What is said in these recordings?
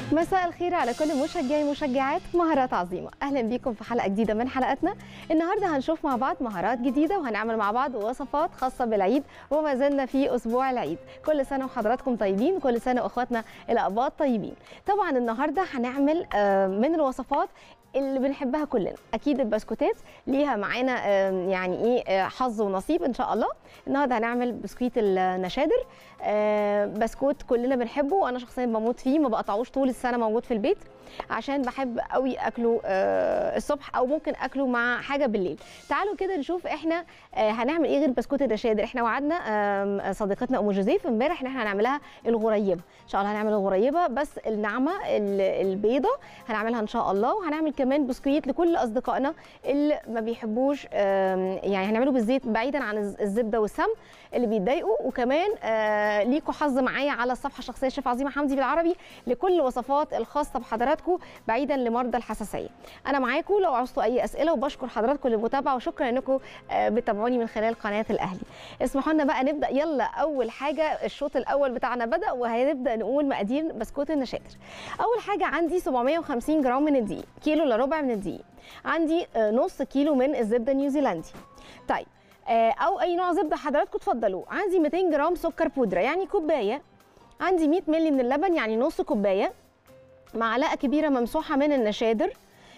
مساء الخير على كل مشجعي ومشجعات مهارات عظيمة أهلا بيكم في حلقة جديدة من حلقاتنا النهاردة هنشوف مع بعض مهارات جديدة وهنعمل مع بعض وصفات خاصة بالعيد وما زلنا في أسبوع العيد كل سنة وحضراتكم طيبين كل سنة وأخواتنا الأقباط طيبين طبعا النهاردة هنعمل آه، من الوصفات اللي بنحبها كلنا اكيد البسكوتات ليها معانا آه، يعني ايه آه، حظ ونصيب ان شاء الله النهارده هنعمل بسكويت النشادر آه، بسكوت كلنا بنحبه وانا شخصيا بموت فيه ما بقطعوش طول السنه موجود في البيت عشان بحب قوي اكله آه، الصبح او ممكن اكله مع حاجه بالليل تعالوا كده نشوف احنا آه، هنعمل ايه غير بسكوت النشادر احنا وعدنا آم، صديقتنا ام جوزيف امبارح ان احنا هنعملها الغريبه ان شاء الله هنعمل الغريبه بس الناعمه ال- البيضه هنعملها ان شاء الله وهنعمل كمان بسكويت لكل اصدقائنا اللي ما بيحبوش آم، يعني هنعمله بالزيت بعيدا عن الز- الزبده والسمن اللي بيتضايقوا وكمان آه، ليكوا حظ معايا على الصفحه الشخصيه شيف عظيمه حمدي بالعربي لكل الوصفات الخاصه بحضراتكم بعيدا لمرضى الحساسيه انا معاكم لو عوزتوا اي اسئله وبشكر حضراتكم للمتابعه وشكرا انكم آه، بتابعوني من خلال قناه الاهلي اسمحوا لنا بقى نبدا يلا اول حاجه الشوط الاول بتاعنا بدا وهنبدا نقول مقادير بسكوت النشادر اول حاجه عندي 750 جرام من الدقيق كيلو الا ربع من الدقيق عندي آه، نص كيلو من الزبده النيوزيلندي طيب آه، او اي نوع زبده حضراتكم تفضلوا عندي 200 جرام سكر بودره يعني كوبايه عندي 100 مللي من اللبن يعني نص كوبايه معلقه كبيره ممسوحه من النشادر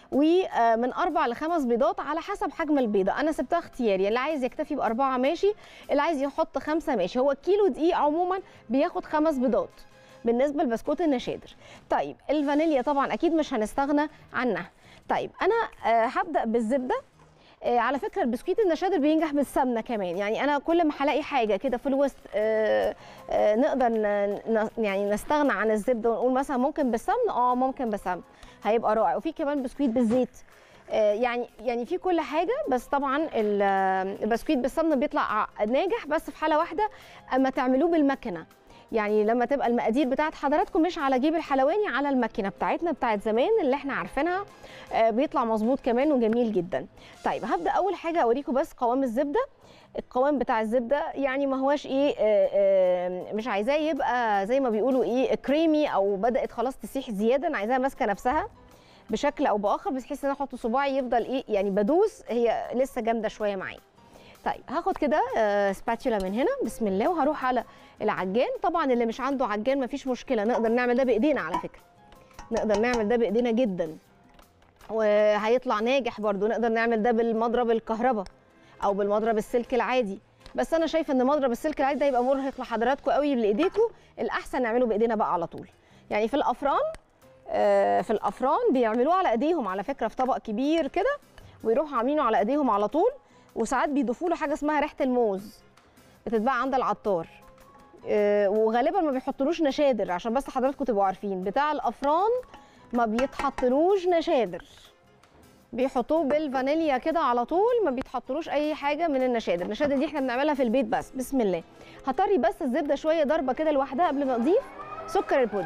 ومن اربع لخمس بيضات على حسب حجم البيضه انا سبتها اختياري اللي عايز يكتفي باربعه ماشي اللي عايز يحط خمسه ماشي هو كيلو دقيق عموما بياخد خمس بيضات بالنسبه لبسكوت النشادر طيب الفانيليا طبعا اكيد مش هنستغنى عنها طيب انا آه، هبدا بالزبده آه، على فكره البسكويت النشادر بينجح بالسمنه كمان يعني انا كل ما هلاقي حاجه كده في الوسط آه، آه، نقدر ن- ن- يعني نستغنى عن الزبده ونقول مثلا ممكن بالسمن اه ممكن بالسمن هيبقى رائع وفي كمان بسكويت بالزيت آه، يعني يعني في كل حاجه بس طبعا ال- آه، البسكويت بالسمنه بيطلع ناجح بس في حاله واحده اما تعملوه بالمكنه يعني لما تبقى المقادير بتاعت حضراتكم مش على جيب الحلواني على الماكينه بتاعتنا بتاعت زمان اللي احنا عارفينها آه، بيطلع مظبوط كمان وجميل جدا طيب هبدا اول حاجه اوريكم بس قوام الزبده القوام بتاع الزبده يعني ما هواش ايه آه، آه، مش عايزاه يبقى زي ما بيقولوا ايه كريمي او بدات خلاص تسيح زياده انا عايزاها ماسكه نفسها بشكل او باخر بحيث ان انا احط صباعي يفضل ايه يعني بدوس هي لسه جامده شويه معايا طيب هاخد كده آه، سباتيولا من هنا بسم الله وهروح على العجان طبعا اللي مش عنده عجان مفيش مشكله نقدر نعمل ده بايدينا على فكره نقدر نعمل ده بايدينا جدا وهيطلع ناجح برضو نقدر نعمل ده بالمضرب الكهرباء او بالمضرب السلك العادي بس انا شايفه ان مضرب السلك العادي ده يبقى مرهق لحضراتكم قوي لايديكم الاحسن نعمله بايدينا بقى على طول يعني في الافران آه، في الافران بيعملوه على ايديهم على فكره في طبق كبير كده ويروحوا عاملينه على ايديهم على طول وساعات بيضيفوا له حاجه اسمها ريحه الموز بتتباع عند العطار آه، وغالبا ما بيحطلوش نشادر عشان بس حضراتكم تبقوا عارفين بتاع الافران ما بيتحطلوش نشادر بيحطوه بالفانيليا كده على طول ما بيتحطلوش اي حاجه من النشادر النشادر دي احنا بنعملها في البيت بس بسم الله هطري بس الزبده شويه ضربه كده لوحدها قبل ما اضيف سكر البودره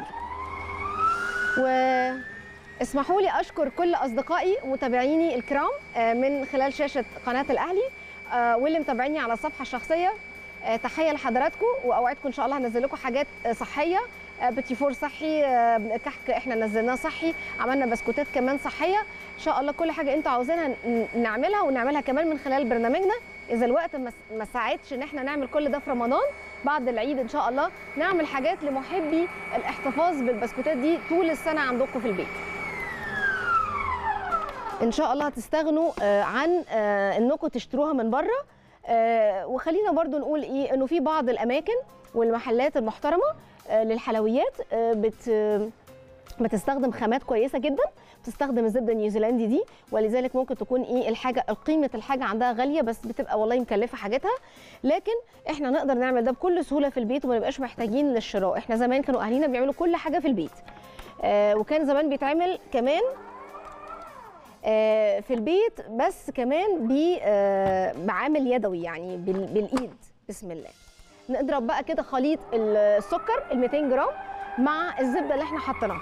و اسمحوا لي اشكر كل اصدقائي ومتابعيني الكرام آه، من خلال شاشه قناه الاهلي آه، واللي متابعيني على الصفحه الشخصيه آه، تحيه لحضراتكم واوعدكم ان شاء الله هنزل لكم حاجات آه، صحيه آه، بيتي فور صحي آه، كحك احنا نزلناه صحي عملنا بسكوتات كمان صحيه ان شاء الله كل حاجه انتوا عاوزينها ن- نعملها ونعملها كمان من خلال برنامجنا اذا الوقت ما س- ما ساعدش ان احنا نعمل كل ده في رمضان بعد العيد ان شاء الله نعمل حاجات لمحبي الاحتفاظ بالبسكوتات دي طول السنه عندكم في البيت ان شاء الله هتستغنوا آه، عن آه، انكم تشتروها من بره آه، وخلينا برضو نقول ايه انه في بعض الاماكن والمحلات المحترمه آه، للحلويات آه، بت بتستخدم خامات كويسه جدا بتستخدم الزبده النيوزيلندي دي ولذلك ممكن تكون ايه الحاجه قيمه الحاجه عندها غاليه بس بتبقى والله مكلفه حاجاتها لكن احنا نقدر نعمل ده بكل سهوله في البيت وما نبقاش محتاجين للشراء احنا زمان كانوا اهالينا بيعملوا كل حاجه في البيت آه وكان زمان بيتعمل كمان آه، في البيت بس كمان ب- آه، بعامل يدوي يعني بال- بالايد بسم الله نضرب بقى كده خليط السكر ال 200 جرام مع الزبده اللي احنا حطيناها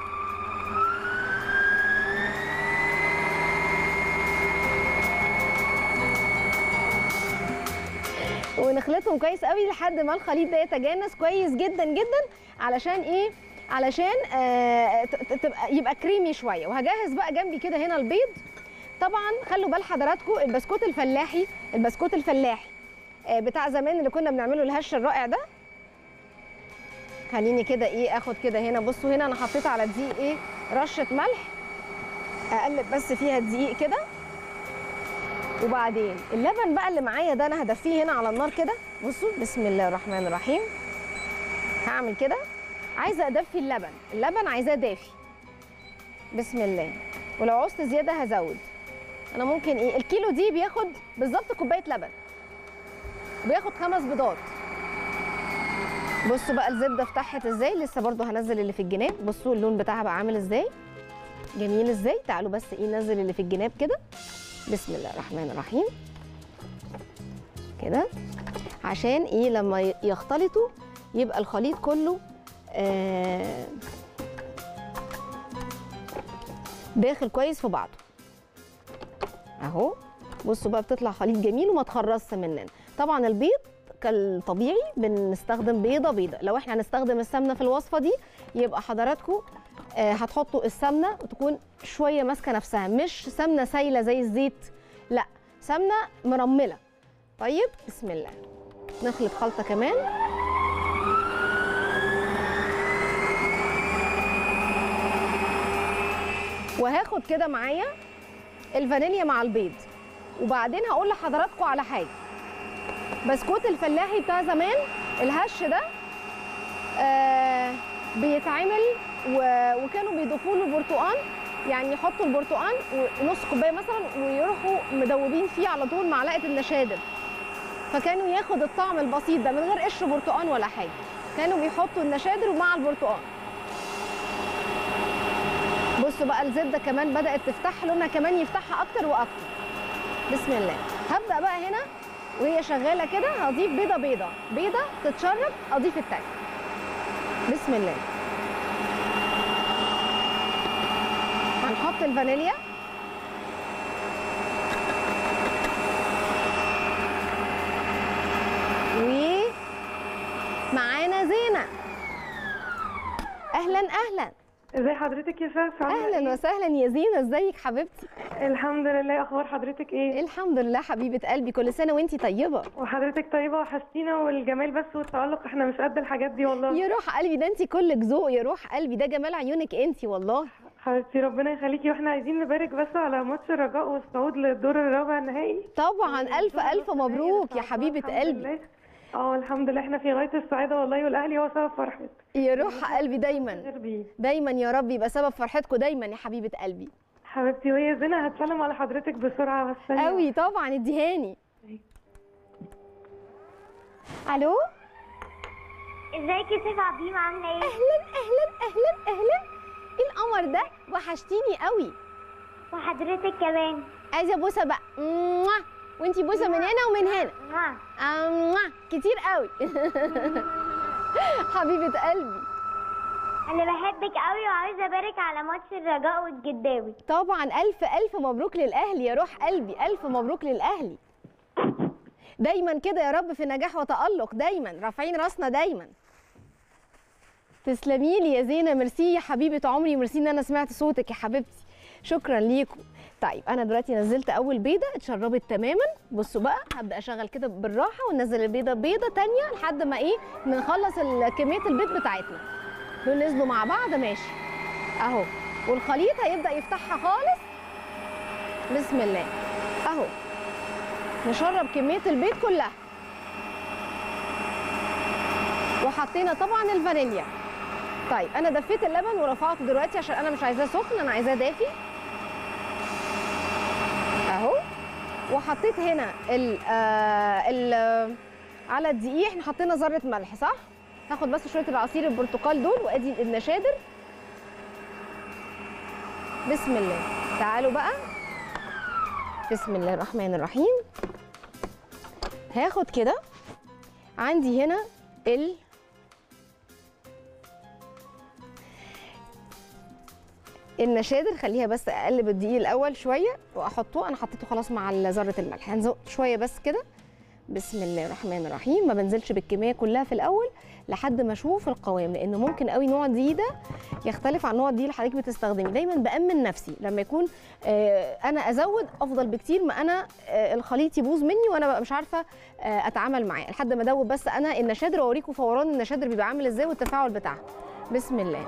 ونخلطهم كويس قوي لحد ما الخليط ده يتجانس كويس جدا جدا علشان ايه علشان آه، ت- ت- تبقى يبقى كريمي شويه وهجهز بقى جنبي كده هنا البيض طبعا خلوا بال حضراتكم البسكوت الفلاحي البسكوت الفلاحي آه، بتاع زمان اللي كنا بنعمله الهش الرائع ده خليني كده ايه اخد كده هنا بصوا هنا انا حطيت على الدقيق ايه رشه ملح اقلب بس فيها الدقيق كده وبعدين اللبن بقى اللي معايا ده انا هدفيه هنا على النار كده بصوا بسم الله الرحمن الرحيم هعمل كده عايزه ادفي اللبن اللبن عايزاه دافي بسم الله ولو عوزت زياده هزود انا ممكن ايه الكيلو دي بياخد بالظبط كوبايه لبن وبياخد خمس بيضات بصوا بقى الزبده فتحت ازاي لسه برضو هنزل اللي في الجناب بصوا اللون بتاعها بقى عامل ازاي جميل ازاي تعالوا بس ايه ننزل اللي في الجناب كده بسم الله الرحمن الرحيم كده عشان ايه لما ي- يختلطوا يبقى الخليط كله آه داخل كويس في بعضه اهو بصوا بقى بتطلع خليط جميل وما تخرصش مننا طبعا البيض كالطبيعي بنستخدم بيضه بيضه لو احنا هنستخدم السمنه في الوصفه دي يبقى حضراتكم آه، هتحطوا السمنه وتكون شويه ماسكه نفسها مش سمنه سايله زي الزيت لا سمنه مرمله طيب بسم الله نخلط خلطه كمان وهاخد كده معايا الفانيليا مع البيض وبعدين هقول لحضراتكم على حاجه بسكوت الفلاحي بتاع زمان الهش ده آه بيتعمل و- وكانوا بيضيفوا له برتقان يعني يحطوا البرتقان ونص كوبايه مثلا ويروحوا مدوبين فيه على طول معلقه النشادر فكانوا ياخد الطعم البسيط ده من غير قشر برتقان ولا حاجه كانوا بيحطوا النشادر ومع البرتقان بصوا بقى الزبده كمان بدات تفتح لونها كمان يفتحها اكتر واكتر بسم الله هبدا بقى هنا وهي شغاله كده هضيف بيضه بيضه بيضه تتشرب اضيف التاني بسم الله هنحط الفانيليا ومعانا زينة أهلا أهلا ازي حضرتك يا فاس عاملة أهلا إيه؟ وسهلا يا زينة ازيك حبيبتي الحمد لله اخبار حضرتك ايه الحمد لله حبيبة قلبي كل سنة وانتي طيبة وحضرتك طيبه وحشتينا والجمال بس والتألق احنا مش قد الحاجات دي والله يا روح قلبي ده انتي كلك ذوق يا روح قلبي ده جمال عيونك انتي والله حبيبتي ربنا يخليكي واحنا عايزين نبارك بس على ماتش الرجاء والصعود للدور الرابع النهائي طبعا ألف الدور ألف الرابع النهائي مبروك يا إن شاء الله، حبيبة الحمد قلبي لله. اه الحمد لله احنا في غايه السعاده والله والاهلي هو سبب فرحتنا يا روح قلبي دايما غير بيه دايما يا رب يبقى سبب فرحتكم دايما يا حبيبة قلبي حبيبتي وهي زينة هتسلم على حضرتك بسرعه بس ثانية قوي طبعا اديهاني الو ازيك يا سيف عظيم عامله ايه؟ اهلا اهلا اهلا اهلا ايه القمر ده وحشتيني قوي وحضرتك كمان عايزه بوسه بقى موah. وانتي بوسه من هنا ومن هنا موah. آه، موah. كتير قوي حبيبه قلبي انا بحبك قوي وعايزه ابارك على ماتش الرجاء والجداوي طبعا الف الف مبروك للاهلي يا روح قلبي الف مبروك للاهلي دايما كده يا رب في نجاح وتالق دايما رافعين راسنا دايما تسلمي لي يا زينه ميرسي يا حبيبه عمري ميرسي ان انا سمعت صوتك يا حبيبتي شكرا ليكم طيب انا دلوقتي نزلت اول بيضه اتشربت تماما بصوا بقى هبدا اشغل كده بالراحه وننزل البيضه بيضه تانية لحد ما ايه نخلص ال- كميه البيض بتاعتنا دول نزلوا مع بعض ماشي اهو والخليط هيبدا يفتحها خالص بسم الله اهو نشرب كميه البيض كلها وحطينا طبعا الفانيليا طيب انا دفيت اللبن ورفعته دلوقتي عشان انا مش عايزاه سخن انا عايزاه دافي اهو وحطيت هنا ال آه ال آه، على الدقيق احنا حطينا ذره ملح صح هاخد بس شويه العصير البرتقال دول وادي النشادر بسم الله تعالوا بقى بسم الله الرحمن الرحيم هاخد كده عندي هنا ال النشادر خليها بس اقلب الدقيق الاول شويه واحطه انا حطيته خلاص مع ذره الملح هنزق شويه بس كده بسم الله الرحمن الرحيم ما بنزلش بالكميه كلها في الاول لحد ما اشوف القوام لان ممكن قوي نوع دي ده يختلف عن نوع دي اللي حضرتك بتستخدمي دايما بامن نفسي لما يكون آه، انا ازود افضل بكتير ما انا آه، الخليط يبوظ مني وانا بقى مش عارفه آه، اتعامل معاه لحد ما ادوب بس انا النشادر واوريكم فوران النشادر بيبقى عامل ازاي والتفاعل بتاعها بسم الله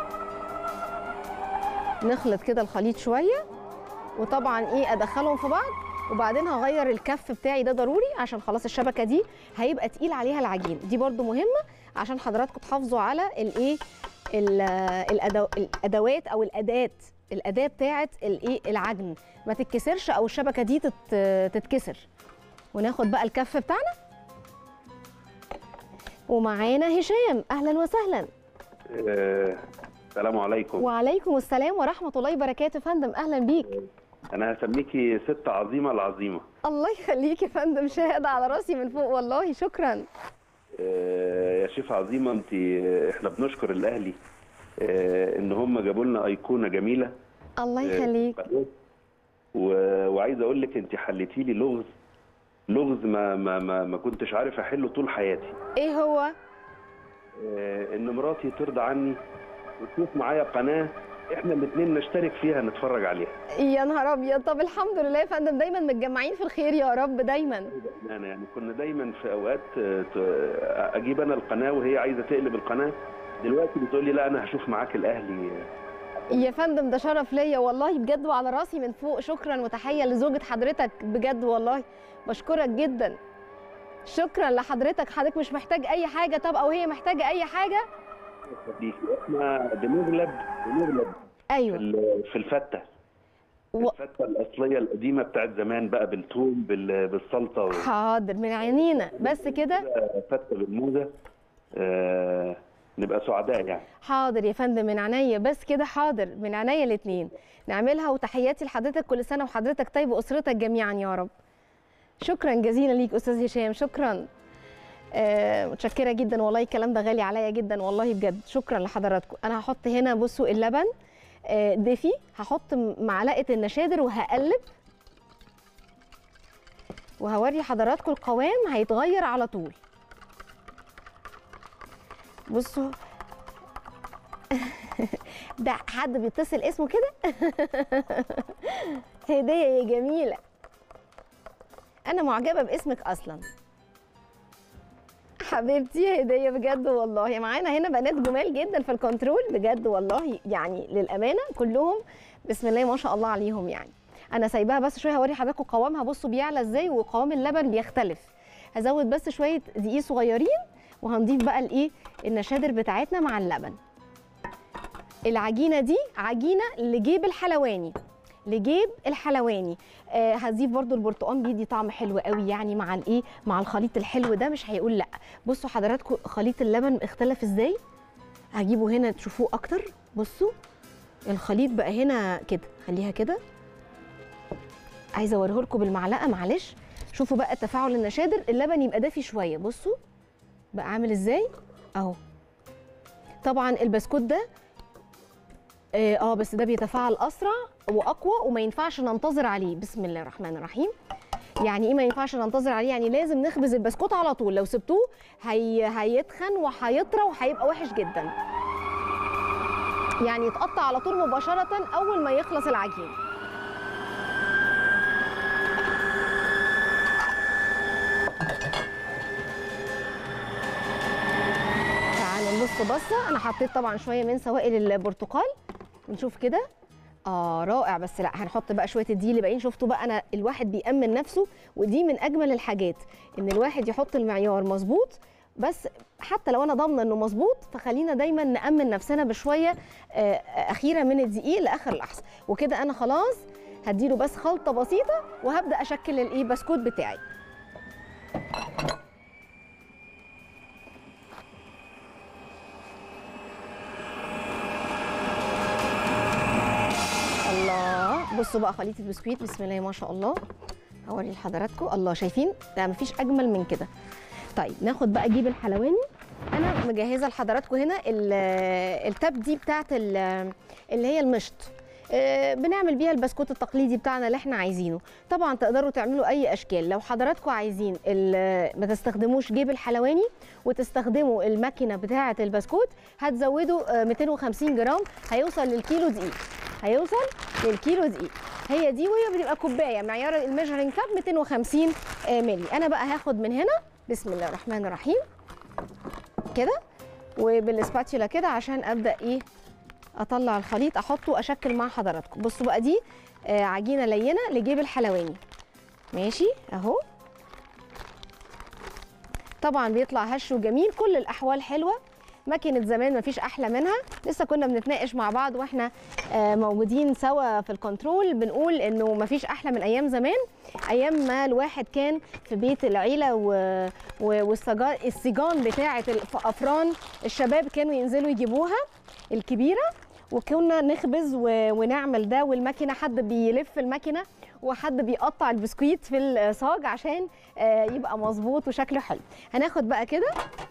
نخلط كده الخليط شويه وطبعا ايه ادخلهم في بعض وبعدين هغير الكف بتاعي ده ضروري عشان خلاص الشبكه دي هيبقى تقيل عليها العجين دي برده مهمه عشان حضراتكم تحافظوا على الايه ال- الأدو- الادوات او الاداه الاداه بتاعه الايه العجن ما تتكسرش او الشبكه دي تت- تتكسر وناخد بقى الكف بتاعنا ومعانا هشام اهلا وسهلا آه، السلام عليكم وعليكم السلام ورحمه الله وبركاته يا فندم اهلا بيك انا هسميكي ست عظيمه العظيمه الله يخليك يا فندم شاهد على راسي من فوق والله شكرا آه، يا شيف عظيمه انت احنا بنشكر الاهلي آه، ان هم جابوا لنا ايقونه جميله الله آه، يخليك و- وعايز اقول لك انت حليتي لي لغز لغز ما ما ما, ما كنتش عارف احله طول حياتي ايه هو آه، ان مراتي ترضى عني وتشوف معايا قناه احنا الاثنين نشترك فيها نتفرج عليها يا نهار ابيض طب الحمد لله يا فندم دايما متجمعين في الخير يا رب دايما انا يعني كنا دايما في اوقات آه، ت- اجيب انا القناه وهي عايزه تقلب القناه دلوقتي بتقول لي لا انا هشوف معاك الاهلي يا فندم ده شرف ليا والله بجد وعلى راسي من فوق شكرا وتحيه لزوجة حضرتك بجد والله بشكرك جدا شكرا لحضرتك حضرتك مش محتاج اي حاجه طب او هي محتاجه اي حاجه دي احنا بنغلب بنغلب في ايوه ال- في الفته و- الفته الاصليه القديمه بتاعت زمان بقى بالثوم بال- بالسلطه حاضر من عينينا بس كده فته بالموزه آه نبقى سعداء يعني حاضر يا فندم من عينيا بس كده حاضر من عينيا الاثنين نعملها وتحياتي لحضرتك كل سنه وحضرتك طيب واسرتك جميعا يا رب شكرا جزيلا ليك استاذ هشام شكرا آه متشكره جدا والله الكلام ده غالي عليا جدا والله بجد شكرا لحضراتكم انا هحط هنا بصوا اللبن آه دافي هحط م- معلقه النشادر وهقلب وهوري حضراتكم القوام هيتغير على طول بصوا ده حد بيتصل اسمه كده هدية يا جميلة أنا معجبة باسمك أصلا حبيبتي يا هدية بجد والله معانا هنا بنات جمال جدا في الكنترول بجد والله يعني للأمانة كلهم بسم الله ما شاء الله عليهم يعني أنا سايباها بس شوية هوري حضراتكم قوامها بصوا بيعلى ازاي وقوام اللبن بيختلف هزود بس شوية دقيق صغيرين وهنضيف بقى الايه النشادر بتاعتنا مع اللبن العجينه دي عجينه لجيب الحلواني لجيب الحلواني آه هضيف برضو البرتقال بيدي طعم حلو قوي يعني مع الايه مع الخليط الحلو ده مش هيقول لا بصوا حضراتكم خليط اللبن اختلف ازاي هجيبه هنا تشوفوه اكتر بصوا الخليط بقى هنا كده خليها كده عايزه اوريه لكم بالمعلقه معلش شوفوا بقى تفاعل النشادر اللبن يبقى دافي شويه بصوا بقى عامل ازاي اهو طبعا البسكوت ده اه آه، بس ده بيتفاعل اسرع واقوى وما ينفعش ننتظر عليه بسم الله الرحمن الرحيم يعني ايه ما ينفعش ننتظر عليه يعني لازم نخبز البسكوت على طول لو سبتوه هي... هيتخن وهيطرى وهيبقى وحش جدا يعني يتقطع على طول مباشره اول ما يخلص العجين تعالوا نبص بصه انا حطيت طبعا شويه من سوائل البرتقال نشوف كده اه رائع بس لا هنحط بقى شويه الدقيق اللي باقيين شفتوا بقى انا الواحد بيأمن نفسه ودي من اجمل الحاجات ان الواحد يحط المعيار مظبوط بس حتى لو انا ضامنه انه مظبوط فخلينا دايما نأمن نفسنا بشويه آه، اخيره من الدقيق لاخر لحظه وكده انا خلاص هديله بس خلطه بسيطه وهبدا اشكل الايه بسكوت بتاعي الله بصوا بقى خليط البسكويت بسم الله ما شاء الله هوري لحضراتكم الله شايفين ده مفيش اجمل من كده طيب ناخد بقى جيب الحلواني انا مجهزه لحضراتكم هنا ال- التاب دي بتاعت ال- اللي هي المشط آه، بنعمل بيها البسكوت التقليدي بتاعنا اللي احنا عايزينه طبعا تقدروا تعملوا اي اشكال لو حضراتكم عايزين ال- ما تستخدموش جيب الحلواني وتستخدموا الماكينه بتاعه البسكوت هتزودوا آه، 250 جرام هيوصل للكيلو دقيق هيوصل للكيلو دقيق هي دي وهي بتبقى كوبايه معيار الميجرنج كاب 250 آه، مللي انا بقى هاخد من هنا بسم الله الرحمن الرحيم كده وبالاسباتشولا كده عشان ابدا ايه اطلع الخليط احطه واشكل مع حضراتكم بصوا بقى دي آه، عجينه لينه لجيب الحلواني ماشي اهو طبعا بيطلع هش وجميل كل الاحوال حلوه ماكينه زمان مفيش احلى منها لسه كنا بنتناقش مع بعض واحنا آه، موجودين سوا في الكنترول بنقول انه مفيش احلى من ايام زمان ايام ما الواحد كان في بيت العيله و... و... والسجان السجان بتاعه الافران الشباب كانوا ينزلوا يجيبوها الكبيره وكنا نخبز و... ونعمل ده والماكينه حد بيلف الماكينه وحد بيقطع البسكويت في الصاج عشان آه، يبقى مظبوط وشكله حلو هناخد بقى كده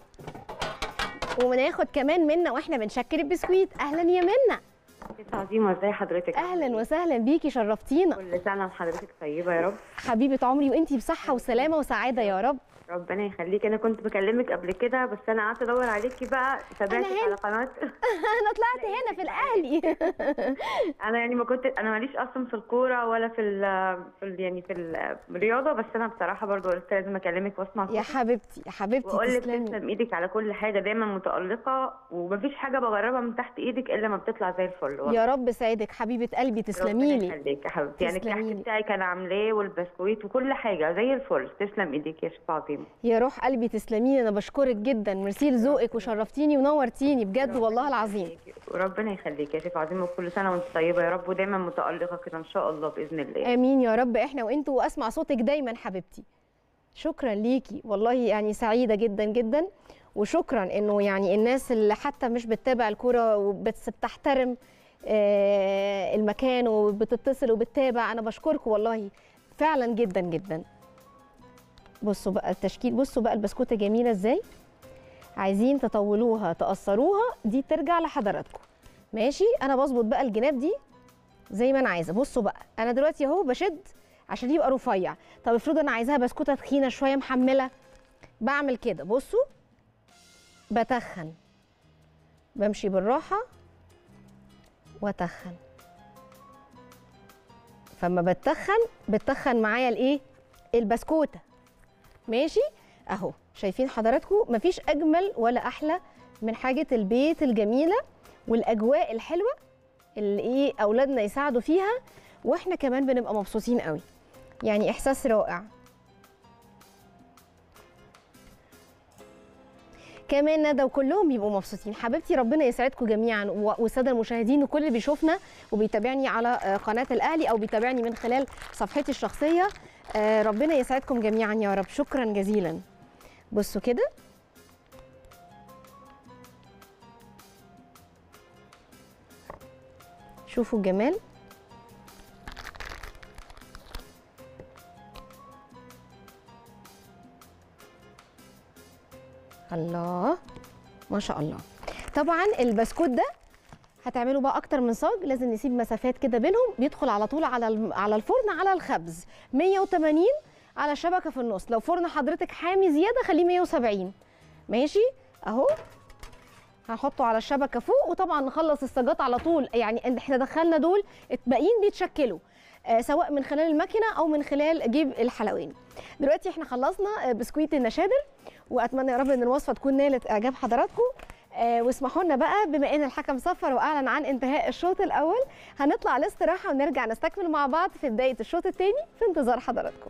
وناخد كمان منا واحنا بنشكل البسكويت اهلا يا منا ست عظيمة ازي حضرتك اهلا وسهلا بيكي شرفتينا كل سنة وحضرتك طيبة يا رب حبيبه عمري وانتي بصحه وسلامه وسعاده يا رب ربنا يخليك انا كنت بكلمك قبل كده بس انا قعدت ادور عليكي بقى تابعتك هنا. على قناة انا طلعت هنا في الاهلي انا يعني ما كنت انا ماليش اصلا في الكورة ولا في ال في ال يعني في الرياضة بس انا بصراحة برضو قلت لازم اكلمك واسمع يا صوتك حبيبتي يا حبيبتي واقول لك تسلمي تسلم ايدك على كل حاجة دايما متألقة ومفيش حاجة بجربها من تحت ايدك الا ما بتطلع زي الفل والله. يا رب سعدك حبيبه قلبي تسلمي ربنا لي يخليك يا حبيبتي يعني تسلمي الكحك لي. بتاعي كان عاملاه والبسكويت وكل حاجة زي الفل تسلم ايديك يا شيخ عظيمة يا روح قلبي تسلمي لي انا بشكرك جدا ميرسي لذوقك وشرفتيني ونورتيني بجد والله العظيم وربنا يخليك يا شيخ عظيم وكل سنه وانت طيبه يا رب ودايما متالقه كده ان شاء الله باذن الله امين يا رب احنا وانتوا واسمع صوتك دايما حبيبتي شكرا ليكي والله يعني سعيده جدا جدا وشكرا انه يعني الناس اللي حتى مش بتتابع الكوره بس بتحترم آه، المكان وبتتصل وبتتابع انا بشكركم والله فعلا جدا جدا بصوا بقى التشكيل بصوا بقى البسكوته جميله ازاي عايزين تطولوها تقصروها دي ترجع لحضراتكم ماشي انا بظبط بقى الجناب دي زي ما انا عايزه بصوا بقى انا دلوقتي اهو بشد عشان يبقى رفيع طب افرضوا انا عايزاها بسكوته تخينه شويه محمله بعمل كده بصوا بتخن بمشي بالراحه واتخن فما بتخن بتخن معايا الايه البسكوته ماشي اهو شايفين حضراتكم مفيش اجمل ولا احلى من حاجه البيت الجميله والاجواء الحلوه اللي ايه اولادنا يساعدوا فيها واحنا كمان بنبقى مبسوطين قوي يعني احساس رائع كمان ندى وكلهم بيبقوا مبسوطين حبيبتي ربنا يسعدكم جميعا و- والساده المشاهدين وكل اللي بيشوفنا وبيتابعني على آه، قناه الاهلي او بيتابعني من خلال صفحتي الشخصيه آه، ربنا يسعدكم جميعا يا رب شكرا جزيلا بصوا كده شوفوا الجمال الله ما شاء الله طبعا البسكوت ده هتعملوا بقى اكتر من صاج لازم نسيب مسافات كده بينهم بيدخل على طول على الم- على الفرن على الخبز 180 على شبكه في النص لو فرن حضرتك حامي زياده خليه 170 ماشي اهو هنحطه على الشبكه فوق وطبعا نخلص الصاجات على طول يعني احنا دخلنا دول الباقيين بيتشكلوا آه، سواء من خلال الماكينه او من خلال جيب الحلواني دلوقتي احنا خلصنا آه، بسكويت النشادر واتمنى يا رب ان الوصفه تكون نالت اعجاب حضراتكم آه، واسمحوا لنا بقى بما ان الحكم صفر واعلن عن انتهاء الشوط الاول هنطلع الاستراحه ونرجع نستكمل مع بعض في بدايه الشوط الثاني في انتظار حضراتكم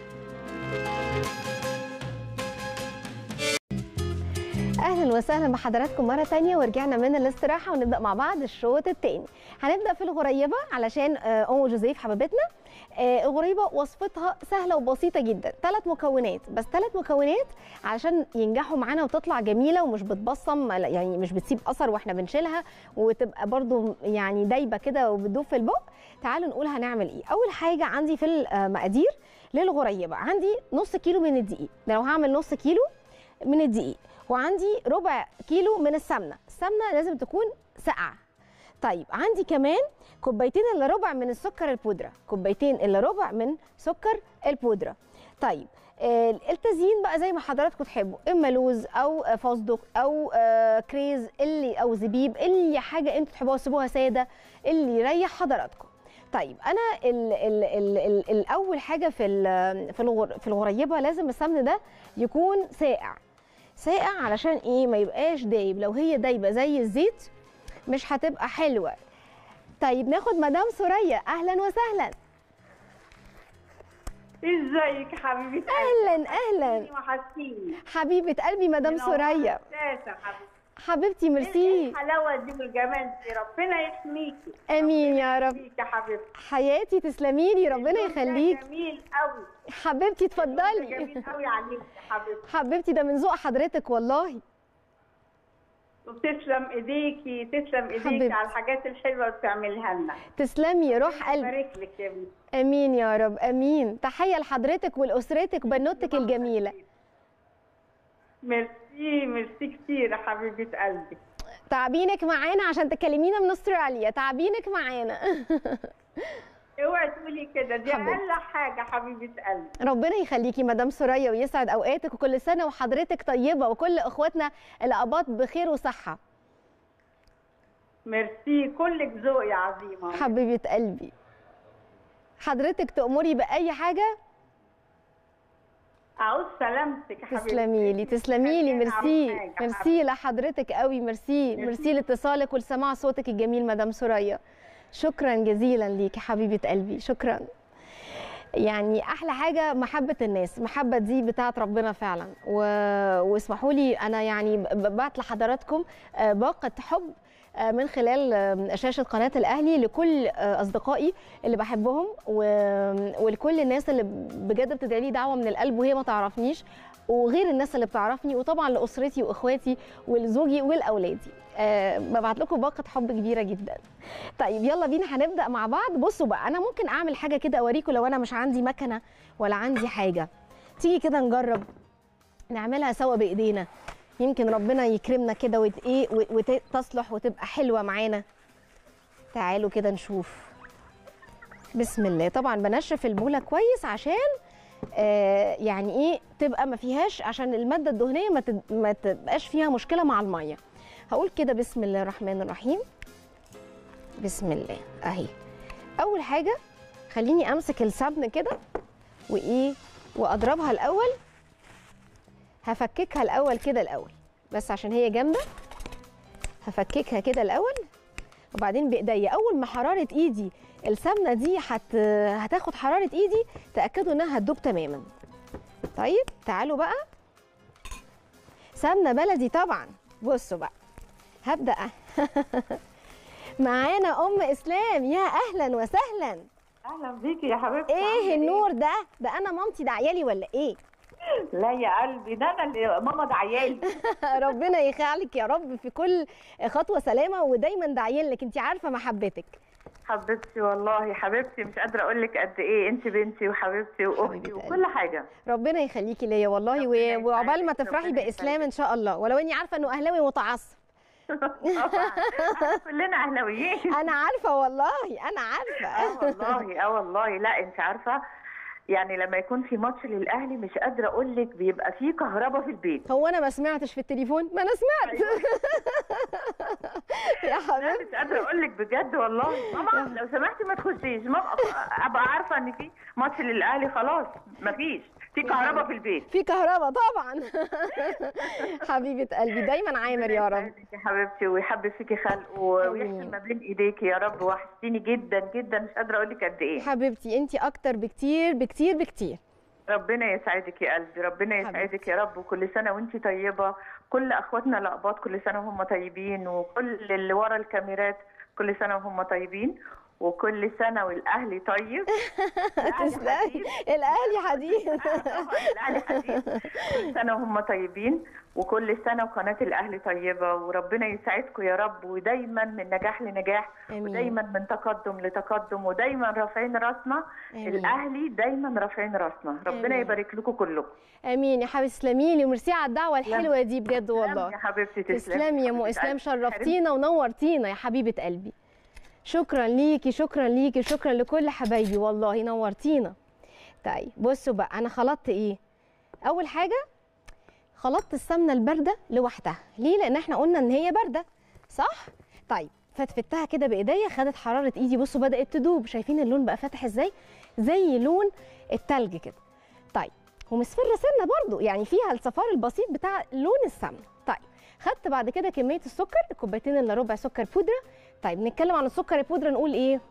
اهلا وسهلا بحضراتكم مره تانية ورجعنا من الاستراحه ونبدا مع بعض الشوط الثاني هنبدا في الغريبه علشان آه، ام جوزيف حبيبتنا آه، الغريبه وصفتها سهله وبسيطه جدا ثلاث مكونات بس ثلاث مكونات علشان ينجحوا معانا وتطلع جميله ومش بتبصم لا، يعني مش بتسيب اثر واحنا بنشيلها وتبقى برضو يعني دايبه كده وبتدوب في البق تعالوا نقول هنعمل ايه اول حاجه عندي في المقادير للغريبه عندي نص كيلو من الدقيق ده لو هعمل نص كيلو من الدقيق وعندي ربع كيلو من السمنه السمنه لازم تكون ساقعه طيب عندي كمان كوبايتين الا ربع من السكر البودره كوبايتين الا ربع من سكر البودره طيب آه، التزيين بقى زي ما حضراتكم تحبوا اما لوز او آه، فستق او آه، كريز اللي او زبيب اللي حاجه انتوا تحبوها سيبوها ساده اللي يريح حضراتكم طيب انا ال ال ال ال الاول حاجه في ال- في الغر في الغريبه لازم السمن ده يكون ساقع ساقع علشان ايه ما يبقاش دايب لو هي دايبه زي الزيت مش هتبقى حلوه طيب ناخد مدام سوريا اهلا وسهلا ازيك حبيبتي اهلا اهلا وحشتيني حبيبه قلبي مدام سوريا اساسا حبيبتي حبيبتي ايه ميرسي الحلاوه دي والجمال دي ربنا يحميكي امين يا رب يحميك يا حبيبتي حياتي تسلمي لي ربنا اليوم ده يخليك جميل قوي حبيبتي اتفضلي جميل قوي عليك يا حبيبتي حبيبتي ده من ذوق حضرتك والله وتسلم ايديكي تسلم ايديكي حبيبتي. على الحاجات الحلوه اللي بتعملها لنا تسلمي يا روح قلبي بارك لك يا بنتي امين يا رب امين تحيه لحضرتك ولاسرتك وبنوتك الجميله ميرسي ميرسي كتير يا حبيبه قلبي تعبينك معانا عشان تكلمينا من استراليا تعبينك معانا اوعي تقولي كده دي حبيبتي. اقل حاجه حبيبه قلبي ربنا يخليكي مدام سوريا ويسعد اوقاتك وكل سنه وحضرتك طيبه وكل اخواتنا الاباط بخير وصحه ميرسي كلك ذوق يا عظيمه حبيبه قلبي حضرتك تأمري بأي حاجة اعوز سلامتك يا حبيبتي تسلمي لي تسلمي لي خلينا على ميرسي حاجة ميرسي لحضرتك قوي ميرسي ميرسي لاتصالك ولسماع صوتك الجميل مدام سوريا شكرا جزيلا ليكي حبيبه قلبي شكرا يعني احلى حاجه محبه الناس محبه دي بتاعت ربنا فعلا و... واسمحوا لي انا يعني ب- ببعت لحضراتكم آه، باقه حب آه، من خلال آه، شاشه قناه الاهلي لكل آه، اصدقائي اللي بحبهم و... ولكل الناس اللي بجد بتدعي لي دعوه من القلب وهي ما تعرفنيش وغير الناس اللي بتعرفني وطبعا لاسرتي واخواتي ولزوجي ولاولادي أه ببعت لكم باقه حب كبيره جدا طيب يلا بينا هنبدا مع بعض بصوا بقى انا ممكن اعمل حاجه كده اوريكم لو انا مش عندي مكنه ولا عندي حاجه تيجي كده نجرب نعملها سوا بايدينا يمكن ربنا يكرمنا كده وت ايه وتصلح وتبقى حلوه معانا تعالوا كده نشوف بسم الله طبعا بنشف البوله كويس عشان آه يعني ايه تبقى ما فيهاش عشان الماده الدهنيه ما تب- ما تبقاش فيها مشكله مع الميه هقول كده بسم الله الرحمن الرحيم بسم الله اهي اول حاجه خليني امسك السمن كده وايه واضربها الاول هفككها الاول كده الاول بس عشان هي جامده هفككها كده الاول وبعدين بايديا اول ما حراره ايدي السمنه دي هت... هتاخد حراره ايدي تاكدوا انها هتدوب تماما طيب تعالوا بقى سمنه بلدي طبعا بصوا بقى هبدا معانا ام اسلام يا اهلا وسهلا اهلا بيكي يا حبيبتي ايه عاملة النور ده ده انا مامتي ده عيالي ولا ايه لا يا قلبي ده انا اللي ماما ده عيالي ربنا يخليك يا رب في كل خطوه سلامه ودايما داعيين لك انت عارفه محبتك حبيبتي والله حبيبتي مش قادره اقول لك قد ايه انت بنتي وحبيبتي واختي حبيبة وكل حاجه ربنا يخليكي ليا والله ربنا و- يسعدك، وعقبال ما تفرحي ربنا باسلام يسعدك. ان شاء الله ولو اني عارفه انه اهلاوي متعصب كلنا اهلاويين انا عارفه والله انا اه عارفه والله اه والله لا انت عارفه يعني لما يكون في ماتش للاهلي مش قادره اقول لك بيبقى في كهرباء في البيت هو انا ما سمعتش في التليفون ما انا سمعت يا لا حبيبتي مش قادره اقول لك بجد والله ماما لو سمحتي ما تخشيش ماما ابقى عارفه ان في ماتش للاهلي خلاص مفيش في كهرباء في البيت في كهرباء طبعا حبيبه قلبي دايما عامر يا رب يسعدك يا حبيبتي ويحبب فيكي خلقه ويحسن ما بين ايديكي يا رب وحشتيني جدا جدا مش قادره اقول لك قد ايه حبيبتي انت اكتر بكتير بكتير بكتير ربنا يسعدك يا قلبي ربنا يسعدك يا رب وكل سنه وانت طيبه كل اخواتنا الاقباط كل سنه وهم طيبين وكل اللي ورا الكاميرات كل سنه وهم طيبين وكل سنه والاهلي طيب الأهلي تسلمي حديد. الاهلي حديث طبعاً الاهلي حديد كل سنه وهم طيبين وكل سنه وقناه الاهلي طيبه وربنا يسعدكم يا رب ودايما من نجاح لنجاح آمين. ودايما من تقدم لتقدم ودايما رافعين راسنا آمين. الاهلي دايما رافعين راسنا ربنا آمين. يبارك لكم كلكم امين يا حبيبتي تسلمي لي وميرسي على الدعوه الحلوه دي بجد تسلمي والله يا حبيبتي تسلمي يا ام حبيبة اسلام قلبي. شرفتينا ونورتينا يا حبيبه قلبي شكرا ليكي شكرا ليكي شكرا لكل حبايبي والله نورتينا طيب بصوا بقى انا خلطت ايه اول حاجه خلطت السمنه البارده لوحدها ليه لان احنا قلنا ان هي بارده صح طيب فتفتها كده بايديا خدت حراره ايدي بصوا بدات تدوب شايفين اللون بقى فاتح ازاي زي لون التلج كده طيب ومصفرة سنه برضو يعني فيها الصفار البسيط بتاع لون السمنه طيب خدت بعد كده كميه السكر كوبايتين الا ربع سكر بودره طيب نتكلم عن السكر البودره نقول ايه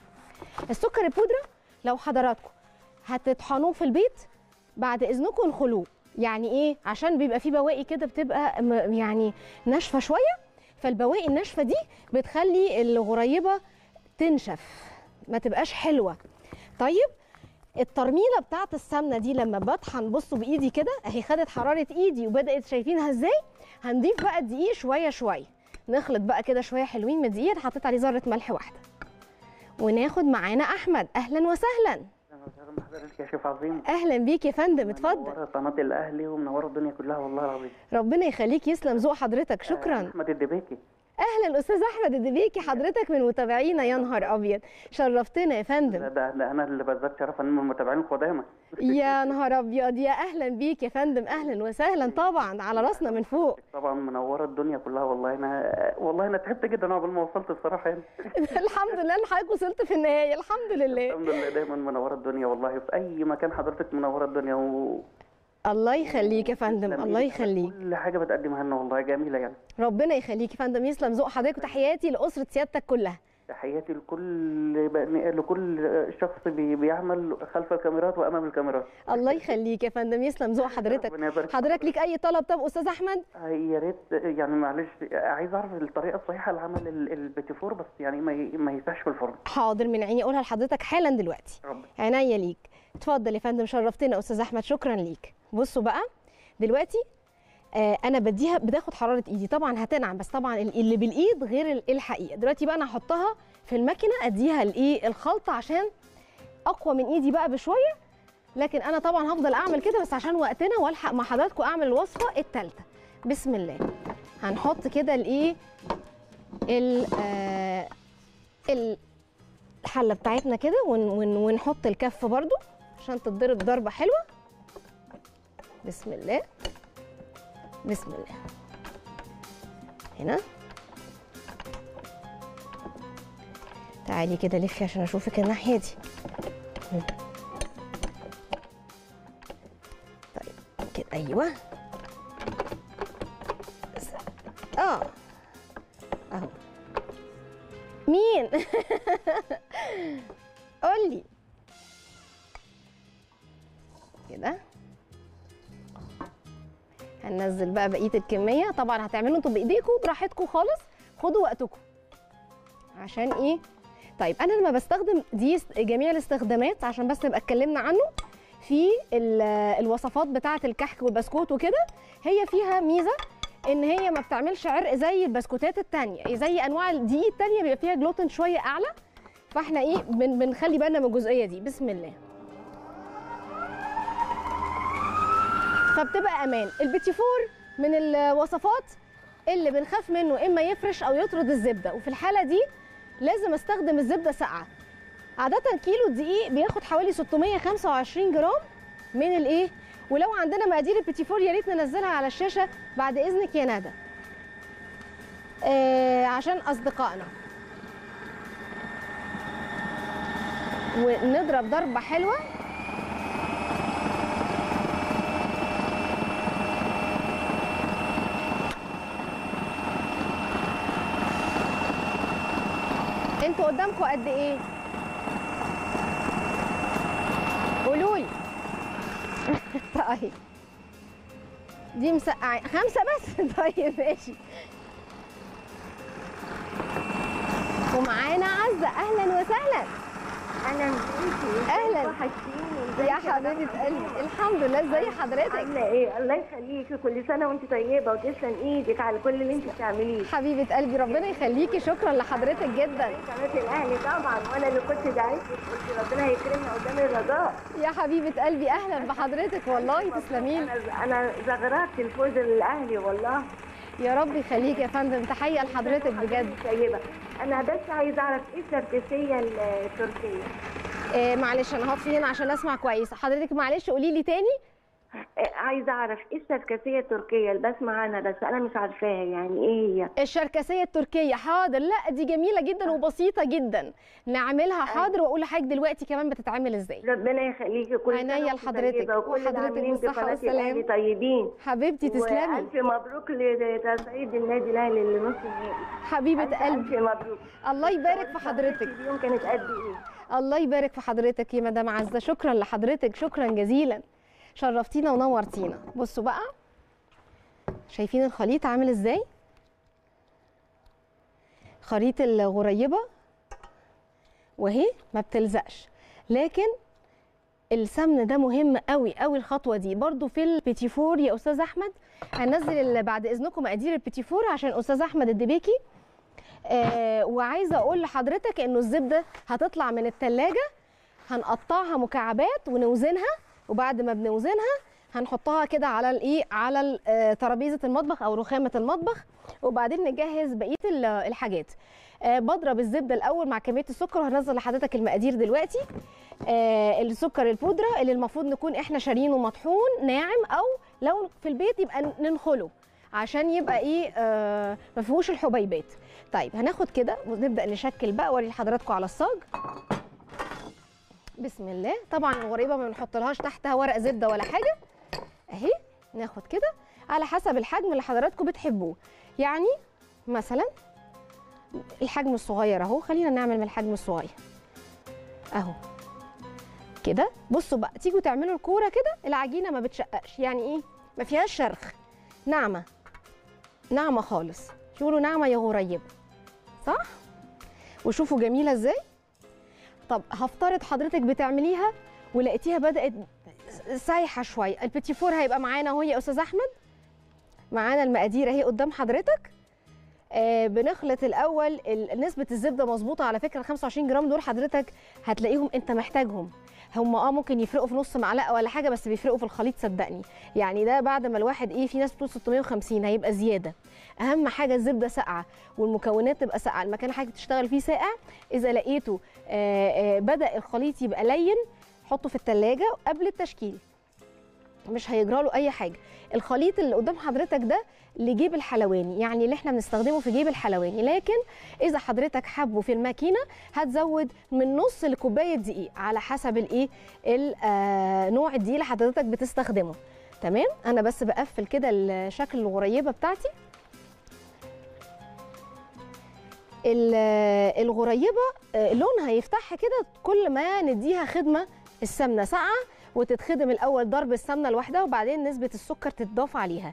السكر البودره لو حضراتكم هتطحنوه في البيت بعد اذنكم انخلوه يعني ايه عشان بيبقى فيه بواقي كده بتبقى م- يعني ناشفه شويه فالبواقي الناشفه دي بتخلي الغريبه تنشف ما تبقاش حلوه طيب الترميله بتاعت السمنه دي لما بطحن بصوا بايدي كده اهي خدت حراره ايدي وبدات شايفينها ازاي هنضيف بقى الدقيق شويه شويه نخلط بقى كده شويه حلوين من الدقيق أنا حطيت عليه ذره ملح واحده وناخد معانا احمد اهلا وسهلا اهلا وسهلا بحضرتك يا شيف عظيم اهلا بيك يا فندم اتفضل منورة قناة الأهلي ومنورة الدنيا كلها والله العظيم ربنا يخليك يسلم ذوق حضرتك شكرا أحمد الدبيكي اهلا استاذ احمد الدبيكي حضرتك من متابعينا يا نهار ابيض شرفتنا يا ده, فندم ده, ده أنا اللي بزداد شرف أنا من المتابعين القدامى يا نهار ابيض يا اهلا بيك يا فندم اهلا وسهلا طبعا على راسنا من فوق طبعا منورة الدنيا كلها والله أنا والله أنا تعبت جدا قبل ما وصلت الصراحة يعني الحمد لله ان حضرتك وصلت في النهايه الحمد لله الحمد لله دايما منورة الدنيا والله في أي مكان حضرتك منورة الدنيا و... الله يخليك يا فندم تسلم الله إيدك على يخليك كل حاجة بتقدمها لنا والله جميلة يعني ربنا يخليك يا فندم يسلم ذوق حضرتك وتحياتي لاسره سيادتك كلها تحياتي لكل لكل شخص بي- بيعمل خلف الكاميرات وأمام الكاميرات الله يخليك يا فندم يسلم ذوق حضرتك ربنا يبارك حضرتك ليك اي طلب طب استاذ احمد يا ريت يعني معلش عايز اعرف الطريقه الصحيحه لعمل ال- البيتيفور بس يعني ما ي- ما يسعش في الفرن حاضر من عيني اقولها لحضرتك حالا دلوقتي رب عينيا ليك اتفضل يا فندم شرفتنا يا استاذ احمد شكرا ليك بصوا بقى دلوقتي آه انا بديها بتاخد حراره ايدي طبعا هتنعم بس طبعا ال- اللي بالايد غير ال- الحقيقه دلوقتي بقى انا هحطها في الماكينه اديها الايه الخلطه عشان اقوى من ايدي بقى بشويه لكن انا طبعا هفضل اعمل كده بس عشان وقتنا والحق مع حضراتكم اعمل الوصفه الثالثه بسم الله هنحط كده الايه ال آه ال- الحله بتاعتنا كده ون ون ونحط الكف برضو عشان تتضرب ضربه حلوه بسم الله بسم الله هنا تعالي كده لفي عشان اشوفك الناحيه دي مم. طيب كده ايوه بس- اه اهو مين قولي كده هننزل بقى بقيه الكميه طبعا هتعملوا انتوا بايديكم براحتكم خالص خدوا وقتكم عشان ايه طيب انا لما بستخدم دي است- جميع الاستخدامات عشان بس نبقى اتكلمنا عنه في ال- الوصفات بتاعه الكحك والبسكوت وكده هي فيها ميزه ان هي ما بتعملش عرق زي البسكوتات التانية زي انواع الدقيق التانية بيبقى فيها جلوتين شويه اعلى فاحنا ايه بن بنخلي بالنا من الجزئيه دي بسم الله فبتبقى امان البيتي فور من الوصفات اللي بنخاف منه اما يفرش او يطرد الزبده وفي الحاله دي لازم استخدم الزبده ساقعه عاده كيلو الدقيق بياخد حوالي 625 جرام من الايه ولو عندنا مقادير البيتي فور يا ريت ننزلها على الشاشه بعد اذنك يا ندى آه عشان اصدقائنا ونضرب ضربه حلوه انتوا قدامكم قد ايه قولوا لي طيب دي مسقعين خمسة بس طيب ماشي ومعانا عزة أهلا وسهلا اهلا بيكي أهلاً. وحشتيني يا حبيبة قلبي الحمد لله ازي حضرتك عامله ايه الله يخليكي كل سنه وانت طيبه وتسلم ايدك على كل اللي انت بتعمليه حبيبة قلبي ربنا يخليكي شكرا لحضرتك جدا قناه الاهلي طبعا وانا اللي كنت دعيتك قلت ربنا هيكرمنا قدام الرجاء يا حبيبة قلبي أهلا بحضرتك والله تسلميلي انا انا زغرات الفوز الاهلي والله يا رب يخليك يا فندم تحيه لحضرتك بجد طيبة أنا بس عايزة أعرف إيه السركسية التركية آه معلش انا هقف هنا عشان اسمع كويس حضرتك معلش قولي لي تاني آه، عايزة أعرف إيه السركسية التركية اللي بسمع عنها بس أنا مش عارفاها يعني إيه هي الشركسيه التركيه حاضر لا دي جميله جدا وبسيطه جدا نعملها حاضر واقول لحضرتك دلوقتي كمان بتتعمل ازاي ربنا يخليكي كل عينيا سنة وأنت لحضرتك، طيبة وكل وحضرتك العاملين في بالصحة قناة والسلامة. الأهلي طيبين حبيبتي تسلمي وألف مبروك لتصعيد النادي الأهلي لنص النهائي حبيبه ألف قلبي ألف مبروك الله يبارك في حضرتك اليوم كانت قد إيه؟ الله يبارك في حضرتك يا مدام عزه شكرا لحضرتك شكرا جزيلا شرفتينا ونورتينا بصوا بقى شايفين الخليط عامل ازاي خليط الغريبه وهي ما بتلزقش لكن السمن ده مهم قوي قوي الخطوه دي برضو في البيتي فور يا استاذ احمد هنزل ال- بعد اذنكم مقادير البيتي فور عشان استاذ احمد الدبيكي آه وعايزه اقول لحضرتك انه الزبده هتطلع من التلاجة هنقطعها مكعبات ونوزنها وبعد ما بنوزنها هنحطها كده على الايه على ال- آه، ترابيزه المطبخ او رخامه المطبخ وبعدين نجهز بقيه ال- الحاجات آه، بضرب الزبده الاول مع كميه السكر وهنزل لحضرتك المقادير دلوقتي آه، السكر البودره اللي المفروض نكون احنا شارينه مطحون ناعم او لو في البيت يبقى ننخله عشان يبقى ايه آه ما فيهوش الحبيبات طيب هناخد كده ونبدا نشكل بقى اوري لحضراتكم على الصاج بسم الله طبعا الغريبه ما بنحطلهاش تحتها ورق زبده ولا حاجه اهي ناخد كده على حسب الحجم اللي حضراتكم بتحبوه يعني مثلا الحجم الصغير اهو خلينا نعمل من الحجم الصغير اهو كده بصوا بقى تيجوا تعملوا الكوره كده العجينه ما بتشققش يعني ايه ما فيهاش شرخ ناعمه ناعمه خالص شوفوا ناعمه يا غريبه صح وشوفوا جميله ازاي طب هفترض حضرتك بتعمليها ولقيتيها بدات سايحه شويه البيتي فور هيبقى معانا اهو يا استاذ احمد معانا المقادير اهي قدام حضرتك آه بنخلط الاول ال- نسبه الزبده مظبوطه على فكره ال 25 جرام دول حضرتك هتلاقيهم انت محتاجهم هم اه ممكن يفرقوا في نص معلقه ولا حاجه بس بيفرقوا في الخليط صدقني يعني ده بعد ما الواحد ايه في ناس بتقول 650 هيبقى زياده اهم حاجه الزبده ساقعه والمكونات تبقى ساقعه المكان اللي حضرتك تشتغل فيه ساقع اذا لقيته آه آه بدا الخليط يبقى لين حطه في التلاجة قبل التشكيل مش هيجرى له اي حاجه الخليط اللي قدام حضرتك ده لجيب الحلواني يعني اللي احنا بنستخدمه في جيب الحلواني لكن اذا حضرتك حابه في الماكينه هتزود من نص لكوبايه دقيق على حسب الايه ال- آه، نوع الدقيق اللي حضرتك بتستخدمه تمام انا بس بقفل كده الشكل الغريبه بتاعتي ال- آه، الغريبه آه، لونها يفتحها كده كل ما نديها خدمه السمنه ساقعه وتتخدم الاول ضرب السمنه لوحدها وبعدين نسبه السكر تتضاف عليها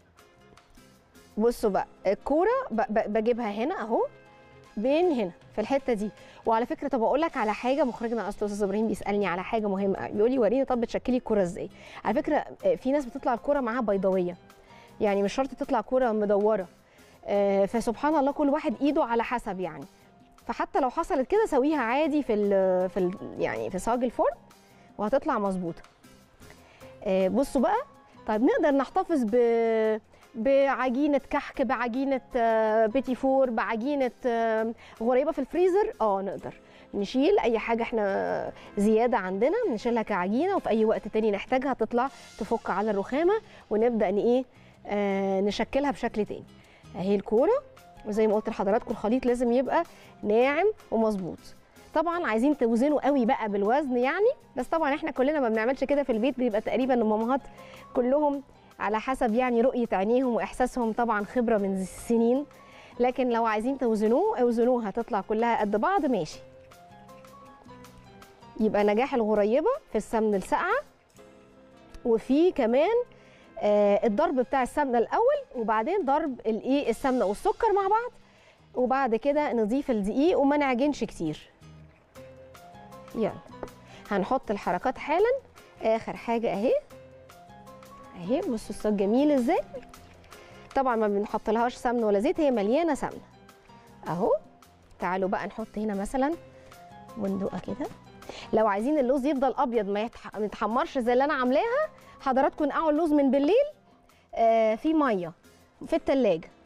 بصوا بقى الكوره ب- ب- بجيبها هنا اهو بين هنا في الحته دي وعلى فكره طب اقول لك على حاجه مخرجنا اصلا استاذ ابراهيم بيسالني على حاجه مهمه قوي بيقول لي وريني طب بتشكلي الكوره ازاي على فكره آه، في ناس بتطلع الكوره معاها بيضاويه يعني مش شرط تطلع كوره مدوره آه، فسبحان الله كل واحد ايده على حسب يعني فحتى لو حصلت كده سويها عادي في ال في ال يعني في صاج الفرن وهتطلع مظبوطه آه، بصوا بقى طيب نقدر نحتفظ ب بعجينه كحك بعجينه آه، بيتي فور بعجينه آه، غريبه في الفريزر اه نقدر نشيل اي حاجه احنا زياده عندنا نشيلها كعجينه وفي اي وقت تاني نحتاجها تطلع تفك على الرخامه ونبدا ان ايه آه نشكلها بشكل تاني اهي الكوره وزي ما قلت لحضراتكم الخليط لازم يبقى ناعم ومظبوط طبعا عايزين توزنوا قوي بقى بالوزن يعني بس طبعا احنا كلنا ما بنعملش كده في البيت بيبقى تقريبا الامهات كلهم على حسب يعني رؤيه عينيهم واحساسهم طبعا خبره من السنين لكن لو عايزين توزنوه اوزنوها تطلع كلها قد بعض ماشي يبقى نجاح الغريبه في السمن الساقعه وفي كمان آه الضرب بتاع السمنه الاول وبعدين ضرب الايه السمنه والسكر مع بعض وبعد كده نضيف الدقيق وما نعجنش كتير يلا هنحط الحركات حالا اخر حاجه اهي اهي بصوا الصاج جميل ازاي طبعا ما بنحط لهاش سمن ولا زيت هي مليانه سمنه اهو تعالوا بقى نحط هنا مثلا بندقه كده لو عايزين اللوز يفضل ابيض ما يتح- ما يتحمرش زي اللي انا عاملاها حضراتكم نقعوا اللوز من بالليل آه في ميه في التلاجة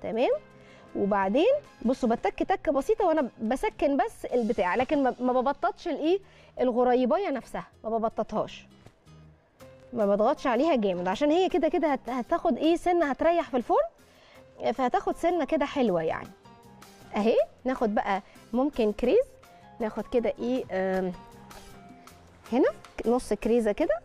تمام وبعدين بصوا بتك تكه بسيطه وانا بسكن بس البتاع لكن ما ما ببططش الايه الغريبايه نفسها ما ببططهاش ما بضغطش عليها جامد عشان هي كده كده هت- هتاخد ايه سنه هتريح في الفرن فهتاخد سنه كده حلوه يعني اهي ناخد بقى ممكن كريز ناخد كده ايه آم، هنا نص كريزه كده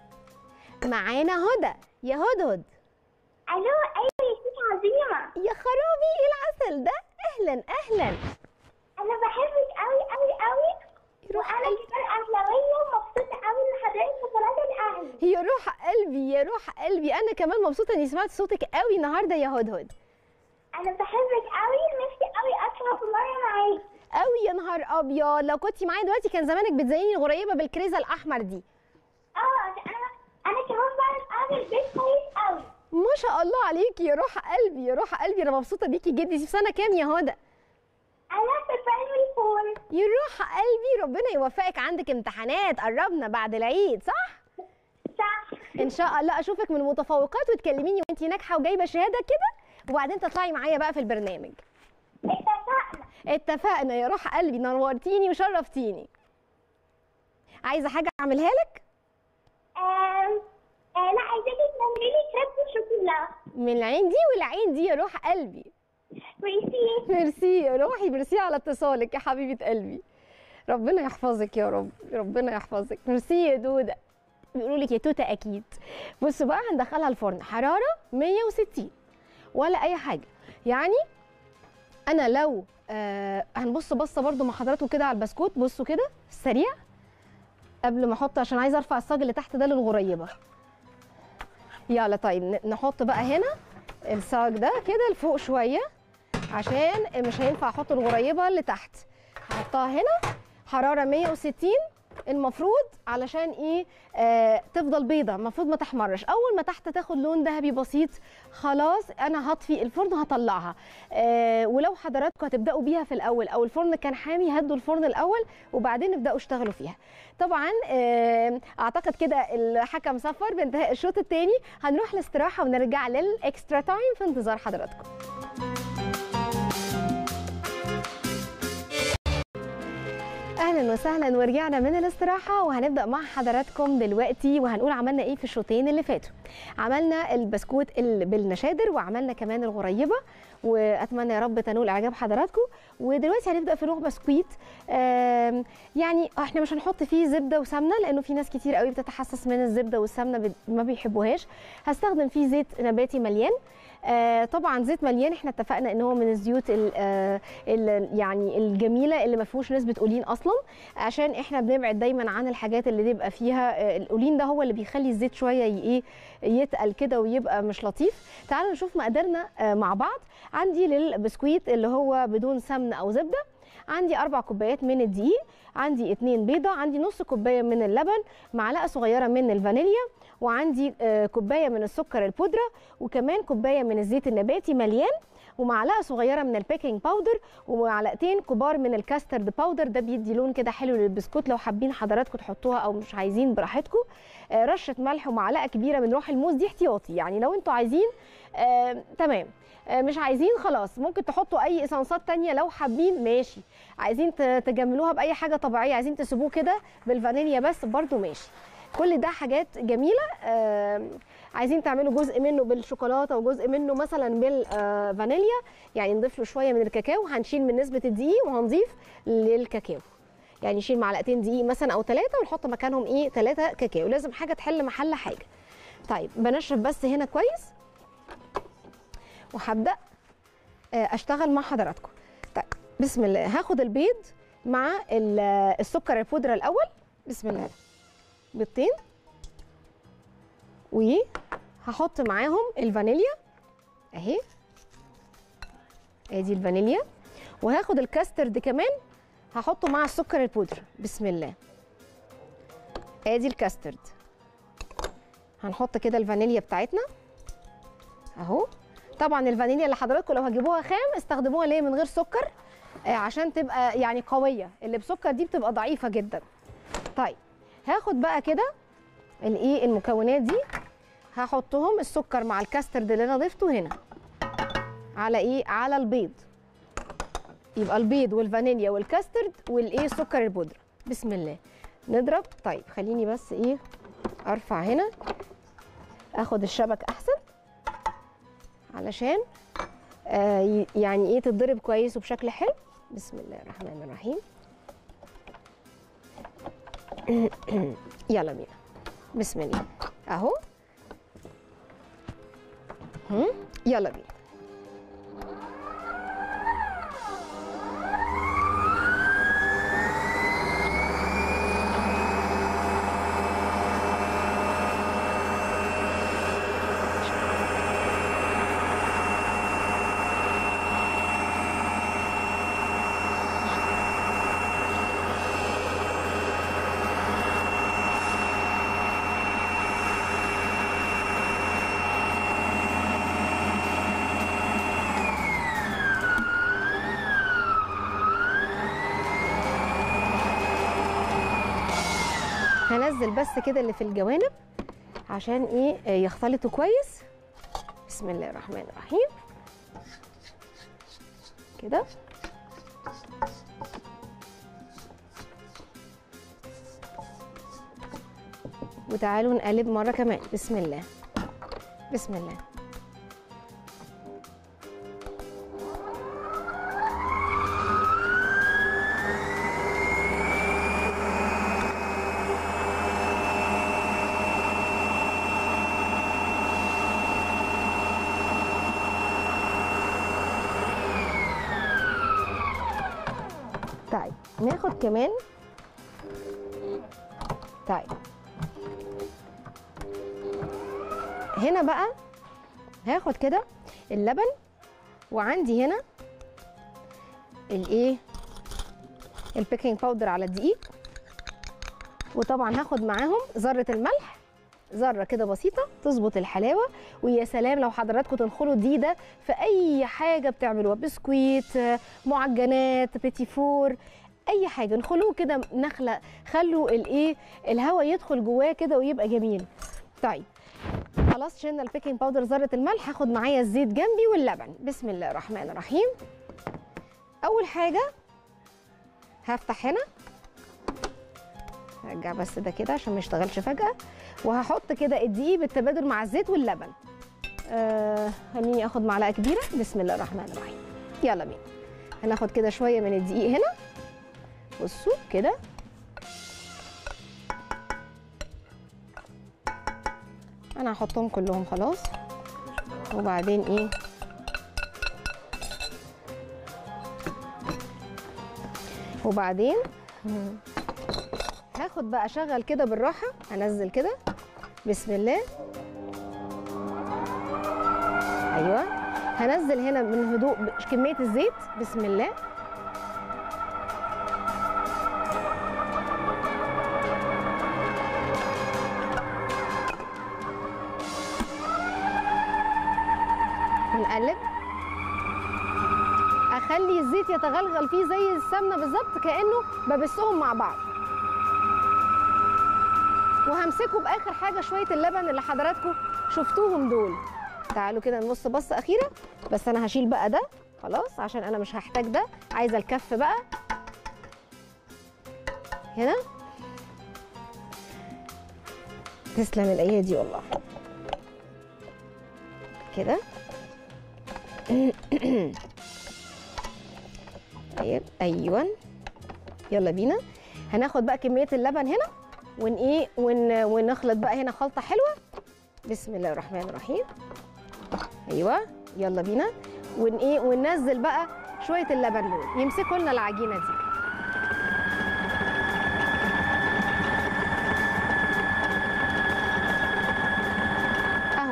معانا هدى يا هدهد الو ايوه يا ست عظيمه يا خرابي ايه العسل ده اهلا اهلا انا بحبك قوي قوي قوي روح وانا قلبي كمان اهلاويه ومبسوطه قوي ان حضرتك في صلاه الاهلي هي روح قلبي يا روح قلبي انا كمان مبسوطه اني سمعت صوتك قوي النهارده يا هدهد انا بحبك قوي نفسي قوي اطلع في مره معاك قوي يا نهار ابيض لو كنتي معايا دلوقتي كان زمانك بتزيني الغريبه بالكريزه الاحمر دي اه انا انا كمان بعرف اعمل بيت كويس قوي ما شاء الله عليكي يا روح قلبي يا روح قلبي انا مبسوطه بيكي جدا في سنه كام يا هدى انا في برايمري فور يا روح قلبي ربنا يوفقك عندك امتحانات قربنا بعد العيد صح صح ان شاء الله اشوفك من المتفوقات وتكلميني وانتي ناجحه وجايبه شهاده كده وبعدين تطلعي معايا بقى في البرنامج اتفقنا اتفقنا يا روح قلبي نورتيني وشرفتيني عايزه حاجه اعملها لك آم، آه، لا عايزاكي تعملي لي كريب بالشوكولا من العين دي والعين دي يا روح قلبي ميرسي ميرسي يا روحي ميرسي على اتصالك يا حبيبه قلبي ربنا يحفظك يا رب ربنا يحفظك ميرسي يا دوده بيقولوا لك يا توته اكيد بصوا بقى هندخلها الفرن حراره 160 ولا اي حاجه يعني انا لو آه هنبص بصه برده مع حضراتكم كده على البسكوت بصوا كده سريع قبل ما احط عشان عايزه ارفع الصاج اللي تحت ده للغريبه يلا طيب ن- نحط بقى هنا الصاج ده كده لفوق شويه عشان مش هينفع احط الغريبه اللي تحت هحطها هنا حراره 160 المفروض علشان ايه آه تفضل بيضه المفروض ما تحمرش اول ما تحت تاخد لون ذهبي بسيط خلاص انا هطفي الفرن هطلعها آه ولو حضراتكم هتبداوا بيها في الاول او الفرن كان حامي هدوا الفرن الاول وبعدين ابداوا اشتغلوا فيها طبعا آه اعتقد كده الحكم صفر بانتهاء الشوط الثاني هنروح الاستراحه ونرجع للاكسترا تايم في انتظار حضراتكم اهلا وسهلا ورجعنا من الاستراحه وهنبدا مع حضراتكم دلوقتي وهنقول عملنا ايه في الشوطين اللي فاتوا عملنا البسكوت اللي بالنشادر وعملنا كمان الغريبه واتمنى يا رب تنول اعجاب حضراتكم ودلوقتي هنبدا في نوع بسكويت آم، يعني احنا مش هنحط فيه زبده وسمنه لانه في ناس كتير قوي بتتحسس من الزبده والسمنه بت- ما بيحبوهاش هستخدم فيه زيت نباتي مليان آه طبعا زيت مليان احنا اتفقنا ان هو من الزيوت ال آه ال يعني الجميله اللي ما فيهوش نسبه اولين اصلا عشان احنا بنبعد دايما عن الحاجات اللي بيبقى فيها آه الاولين ده هو اللي بيخلي الزيت شويه ي- ايه يتقل كده ويبقى مش لطيف تعالوا نشوف مقاديرنا آه مع بعض عندي للبسكويت اللي هو بدون سمن او زبده عندي أربع كوبايات من الدقيق عندي اتنين بيضة عندي نص كوباية من اللبن معلقة صغيرة من الفانيليا وعندي آه، كوباية من السكر البودرة وكمان كوباية من الزيت النباتي مليان ومعلقه صغيره من البيكنج باودر ومعلقتين كبار من الكاسترد باودر ده بيدي لون كده حلو للبسكوت لو حابين حضراتكم تحطوها او مش عايزين براحتكم آه، رشه ملح ومعلقه كبيره من روح الموز دي احتياطي يعني لو انتوا عايزين آه، تمام آه، مش عايزين خلاص ممكن تحطوا اي اسانسات تانية لو حابين ماشي عايزين ت- تجملوها باي حاجه طبيعيه عايزين تسيبوه كده بالفانيليا بس برضو ماشي كل ده حاجات جميله آم، عايزين تعملوا جزء منه بالشوكولاته وجزء منه مثلا بالفانيليا يعني نضيف له شويه من الكاكاو هنشيل من نسبه الدقيق وهنضيف للكاكاو يعني نشيل معلقتين دقيق مثلا او ثلاثه ونحط مكانهم ايه ثلاثه كاكاو لازم حاجه تحل محل حاجه طيب بنشرب بس هنا كويس وهبدا آه، اشتغل مع حضراتكم طيب بسم الله هاخد البيض مع ال- السكر البودره الاول بسم الله بيضتين وهحط معاهم الفانيليا اهي ادي الفانيليا وهاخد الكاسترد كمان هحطه مع السكر البودره بسم الله ادي الكاسترد هنحط كده الفانيليا بتاعتنا اهو طبعا الفانيليا اللي حضراتكم لو هتجيبوها خام استخدموها ليه من غير سكر آه عشان تبقى يعني قويه اللي بسكر دي بتبقى ضعيفه جدا طيب هاخد بقى كده الايه المكونات دي هحطهم السكر مع الكاسترد اللي انا ضفته هنا على ايه على البيض يبقى البيض والفانيليا والكاسترد والايه سكر البودره بسم الله نضرب طيب خليني بس ايه ارفع هنا اخد الشبك احسن علشان آه ي- يعني ايه تتضرب كويس وبشكل حلو بسم الله الرحمن الرحيم يلا بينا بسم الله اهو هم، يلا بينا هنزل بس كده اللي في الجوانب عشان ايه آه، يختلطوا كويس بسم الله الرحمن الرحيم كده وتعالوا نقلب مره كمان بسم الله بسم الله طيب ناخد كمان طيب هنا بقى هاخد كده اللبن وعندي هنا الايه البيكنج باودر على الدقيق وطبعا هاخد معاهم ذره الملح ذره كده بسيطه تظبط الحلاوه ويا سلام لو حضراتكم تنخلوا دي ده في اي حاجه بتعملوها بسكويت آه، معجنات بيتي فور اي حاجه نخلوه كده نخلق خلوا الايه الهواء يدخل جواه كده ويبقى جميل طيب خلاص شلنا البيكنج باودر ذره الملح هاخد معايا الزيت جنبي واللبن بسم الله الرحمن الرحيم اول حاجه هفتح هنا هرجع بس ده كده عشان ما يشتغلش فجاه وهحط كده الدقيق بالتبادل مع الزيت واللبن آه خليني اخد معلقه كبيره بسم الله الرحمن الرحيم يلا بينا هناخد كده شويه من الدقيق هنا بصوا كده انا هحطهم كلهم خلاص وبعدين ايه وبعدين هاخد بقى اشغل كده بالراحه انزل كده بسم الله ايوه هنزل هنا من هدوء كميه الزيت بسم الله ونقلب اخلي الزيت يتغلغل فيه زي السمنه بالظبط كانه ببسهم مع بعض وهمسكه باخر حاجه شويه اللبن اللي حضراتكم شفتوهم دول تعالوا كده نبص بصه اخيره بس انا هشيل بقى ده خلاص عشان انا مش هحتاج ده عايزه الكف بقى هنا تسلم الايادي والله كده طيب ايوه يلا بينا هناخد بقى كميه اللبن هنا ون ايه ون ونخلط بقى هنا خلطه حلوه بسم الله الرحمن الرحيم ايوه يلا بينا ون ايه وننزل بقى شويه اللبن دول يمسكوا لنا العجينه دي اهو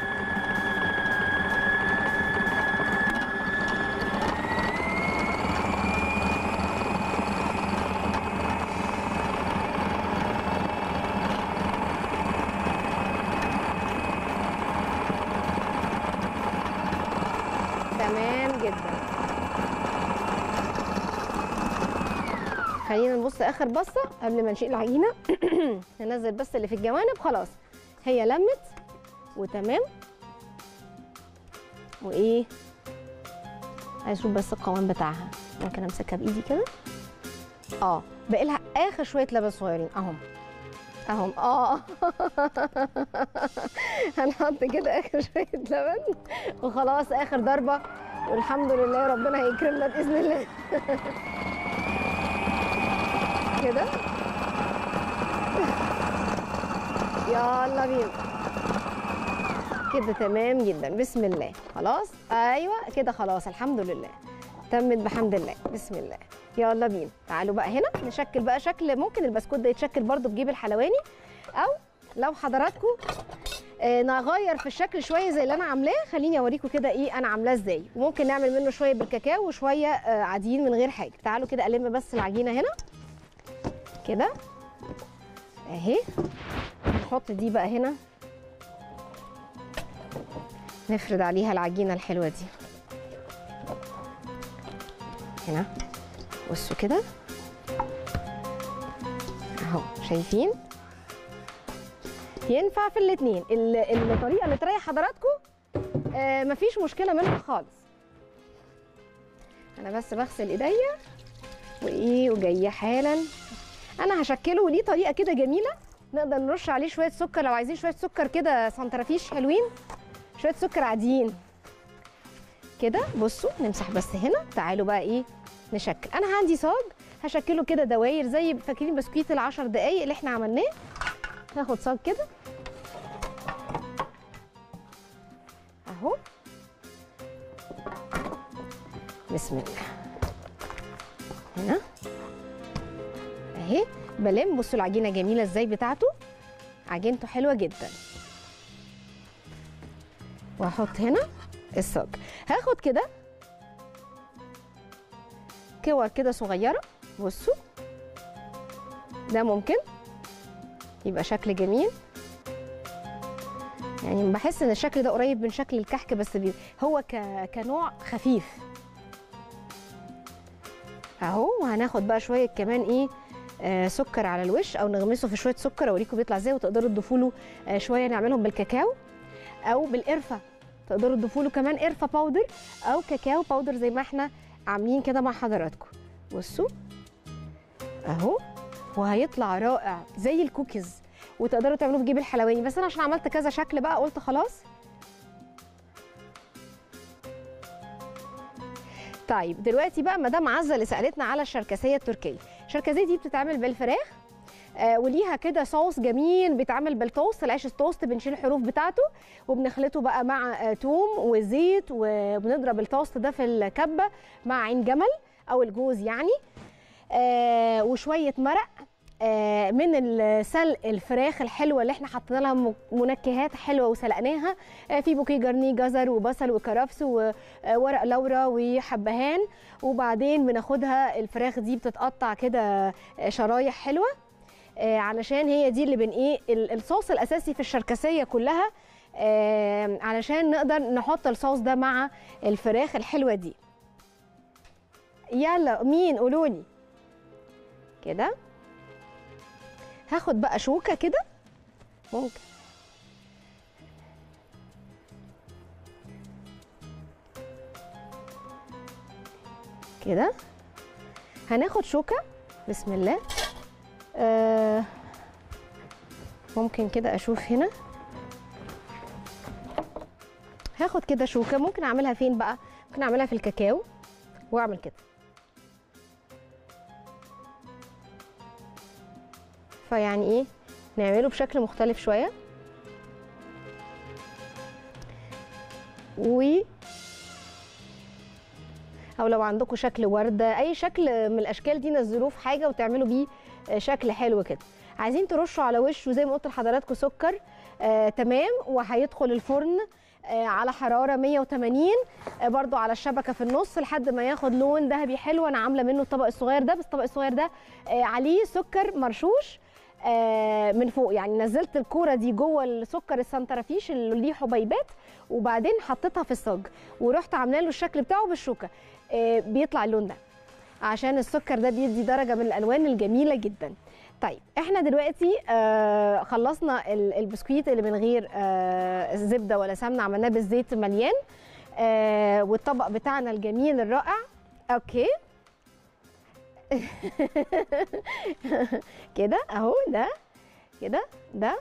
تمام جدا خلينا نبص اخر بصه قبل ما نشيل العجينه ننزل بس اللي في الجوانب خلاص هي لمت وتمام وايه عايز اشوف بس القوام بتاعها ممكن امسكها بايدي كده اه باقي لها اخر شويه لبن صغيرين اهم اهم اه هنحط كده اخر شويه لبن وخلاص اخر ضربه والحمد لله ربنا هيكرمنا باذن الله كده يلا بينا كده تمام جدا بسم الله خلاص ايوه كده خلاص الحمد لله تمت بحمد الله بسم الله يلا بينا تعالوا بقى هنا نشكل بقى شكل ممكن البسكوت ده يتشكل برده بجيب الحلواني او لو حضراتكم آه، نغير في الشكل شويه زي اللي انا عاملاه خليني اوريكم كده ايه انا عاملاه ازاي وممكن نعمل منه شويه بالكاكاو وشويه آه، عاديين من غير حاجه تعالوا كده الم بس العجينه هنا كده اهي نحط دي بقى هنا نفرد عليها العجينه الحلوه دي هنا بصوا كده اهو شايفين ينفع في الاثنين الطريقه اللي تريح حضراتكم آه مفيش مشكله منها خالص انا بس بغسل ايديا وايه وجايه حالا انا هشكله وليه طريقه كده جميله نقدر نرش عليه شويه سكر لو عايزين شويه سكر كده سنترافيش حلوين شويه سكر عاديين كده بصوا نمسح بس هنا تعالوا بقى ايه نشكل انا عندي صاج هشكله كده دواير زي فاكرين بسكويت العشر دقايق اللي احنا عملناه هاخد صاج كده اهو بسم الله هنا اهي بلم بصوا العجينه جميله ازاي بتاعته عجينته حلوه جدا واحط هنا الصاج هاخد كده كور كده صغيره بصوا ده ممكن يبقى شكل جميل يعني بحس ان الشكل ده قريب من شكل الكحك بس بي هو ك... كنوع خفيف اهو وهناخد بقى شويه كمان ايه آه سكر على الوش او نغمسه في شويه سكر اوريكم بيطلع ازاي وتقدروا تضيفوا له آه شويه نعملهم بالكاكاو او بالقرفه تقدروا تضيفوا له كمان قرفه باودر او كاكاو باودر زي ما احنا عاملين كده مع حضراتكم بصوا اهو وهيطلع رائع زي الكوكيز وتقدروا تعملوه في جيب الحلواني بس انا عشان عملت كذا شكل بقى قلت خلاص طيب دلوقتي بقى مدام عزه اللي سالتنا على الشركسيه التركيه الشركسيه دي بتتعمل بالفراخ آه وليها كده صوص جميل بيتعمل بالتوست العيش التوست بنشيل الحروف بتاعته وبنخلطه بقى مع آه توم وزيت وبنضرب التوست ده في الكبه مع عين جمل او الجوز يعني آه وشويه مرق آه من سلق الفراخ الحلوه اللي احنا حطينا لها منكهات حلوه وسلقناها آه في بوكيه جرني جزر وبصل وكرفس وورق لورا وحبهان وبعدين بناخدها الفراخ دي بتتقطع كده شرايح حلوه آه علشان هي دي اللي بن ايه الصوص الاساسي في الشركسيه كلها آه علشان نقدر نحط الصوص ده مع الفراخ الحلوه دي يلا مين قولوا لي كده هاخد بقى شوكه كده ممكن كده هناخد شوكه بسم الله آه ممكن كده اشوف هنا هاخد كده شوكه ممكن اعملها فين بقى ممكن اعملها في الكاكاو واعمل كده فيعني ايه نعمله بشكل مختلف شويه و او لو عندكم شكل ورده اي شكل من الاشكال دي نزلوه في حاجه وتعملوا بيه شكل حلو كده عايزين ترشوا على وشه زي ما قلت لحضراتكم سكر آه تمام وهيدخل الفرن آه على حراره 180 آه برضو على الشبكه في النص لحد ما ياخد لون ذهبي حلو انا عامله منه الطبق الصغير ده بس الطبق الصغير ده آه عليه سكر مرشوش آه من فوق يعني نزلت الكوره دي جوه السكر السنترافيش اللي ليه حبيبات وبعدين حطيتها في الصاج ورحت عامله له الشكل بتاعه بالشوكه آه بيطلع اللون ده عشان السكر ده بيدي درجه من الالوان الجميله جدا طيب احنا دلوقتي آه خلصنا البسكويت اللي من غير آه زبده ولا سمنه عملناه بالزيت مليان آه والطبق بتاعنا الجميل الرائع اوكي كده اهو ده كده ده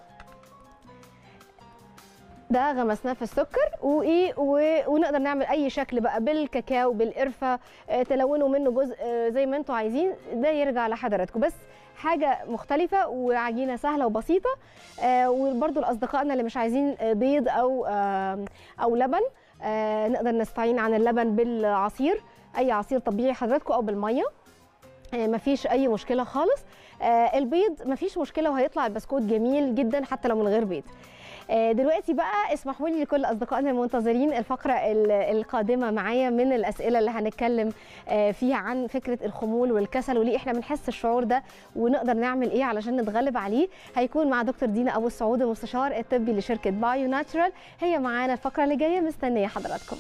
ده غمسناه في السكر وايه و- ونقدر نعمل اي شكل بقى بالكاكاو بالقرفه آه، تلونوا منه جزء آه، زي ما انتم عايزين ده يرجع لحضراتكم بس حاجه مختلفه وعجينه سهله وبسيطه آه، وبرده لاصدقائنا اللي مش عايزين آه، بيض او آه، او لبن آه، نقدر نستعين عن اللبن بالعصير اي عصير طبيعي حضراتكم او بالميه آه، مفيش اي مشكله خالص آه، البيض مفيش مشكله وهيطلع البسكوت جميل جدا حتى لو من غير بيض آه، دلوقتي بقى اسمحوا لي لكل اصدقائنا المنتظرين الفقره ال- القادمه معايا من الاسئله اللي هنتكلم آه، فيها عن فكره الخمول والكسل وليه احنا بنحس الشعور ده ونقدر نعمل ايه علشان نتغلب عليه هيكون مع دكتور دينا ابو السعود المستشار الطبي لشركه بايو ناتشرال هي معانا الفقره اللي جايه مستنيه حضراتكم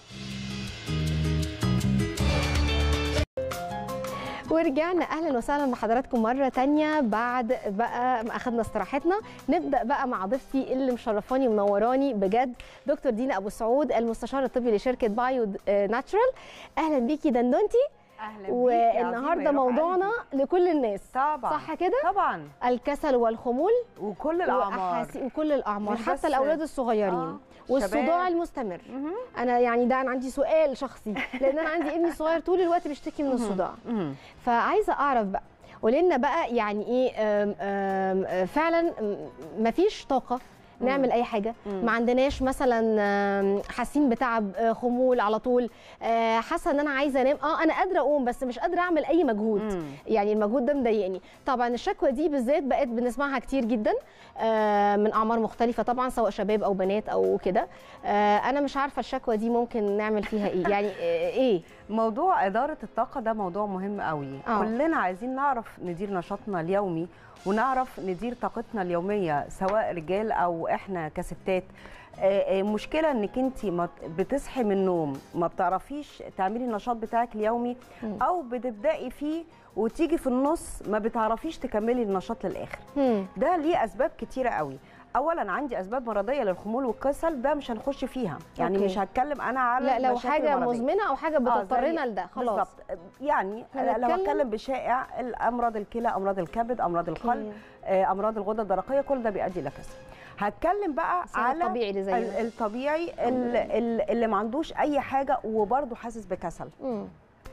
ورجعنا اهلا وسهلا بحضراتكم مره تانية بعد بقى ما اخدنا استراحتنا نبدا بقى مع ضيفتي اللي مشرفاني ومنوراني بجد دكتور دينا ابو سعود المستشار الطبي لشركه بايو ناتشرال اهلا بيكي دندنتي اهلا بيك يا عظيمة والنهارده يا روح موضوعنا قلبي. لكل الناس طبعا صح كده طبعا الكسل والخمول وكل الاعمار وأحاسي- وكل الاعمار مش بس- حتى الاولاد الصغيرين آه، والصداع شباب. المستمر مهم. انا يعني ده انا عندي سؤال شخصي لان انا عندي ابني صغير طول الوقت بيشتكي من الصداع مهم. فعايزه اعرف بقى قولي لنا بقى يعني ايه أم أم أم فعلا م- مفيش طاقه نعمل اي حاجه مم. ما عندناش مثلا أم، حاسين بتعب آه، خمول على طول آه، حاسه ان انا عايزه انام اه انا قادره اقوم بس مش قادره اعمل اي مجهود مم. يعني المجهود ده مضايقني طبعا الشكوى دي بالذات بقت بنسمعها كتير جدا آه، من اعمار مختلفه طبعا سواء شباب او بنات او كده آه، انا مش عارفه الشكوى دي ممكن نعمل فيها ايه يعني آه، ايه موضوع إدارة الطاقة ده موضوع مهم قوي آه. كلنا عايزين نعرف ندير نشاطنا اليومي ونعرف ندير طاقتنا اليومية سواء رجال أو إحنا كستات آه، آه، مشكلة انك انت بتصحي من النوم ما بتعرفيش تعملي النشاط بتاعك اليومي مم. او بتبدأي فيه وتيجي في النص ما بتعرفيش تكملي النشاط للآخر مم. ده ليه اسباب كتيره قوي اولا عندي اسباب مرضيه للخمول والكسل ده مش هنخش فيها يعني أوكي. مش هتكلم انا على لا لو المشاكل حاجه المرضية. مزمنه او حاجه آه، بتضطرنا زي- لده خلاص بالظبط يعني لو هنتكلم- هتكلم بشائع الامراض الكلى امراض الكبد امراض القلب آه، امراض الغده الدرقيه كل ده بيؤدي الى كسل هتكلم بقى الإنسان على الطبيعي اللي زينا. ال- الطبيعي ال- ال- اللي ما عندوش اي حاجه وبرضه حاسس بكسل مم.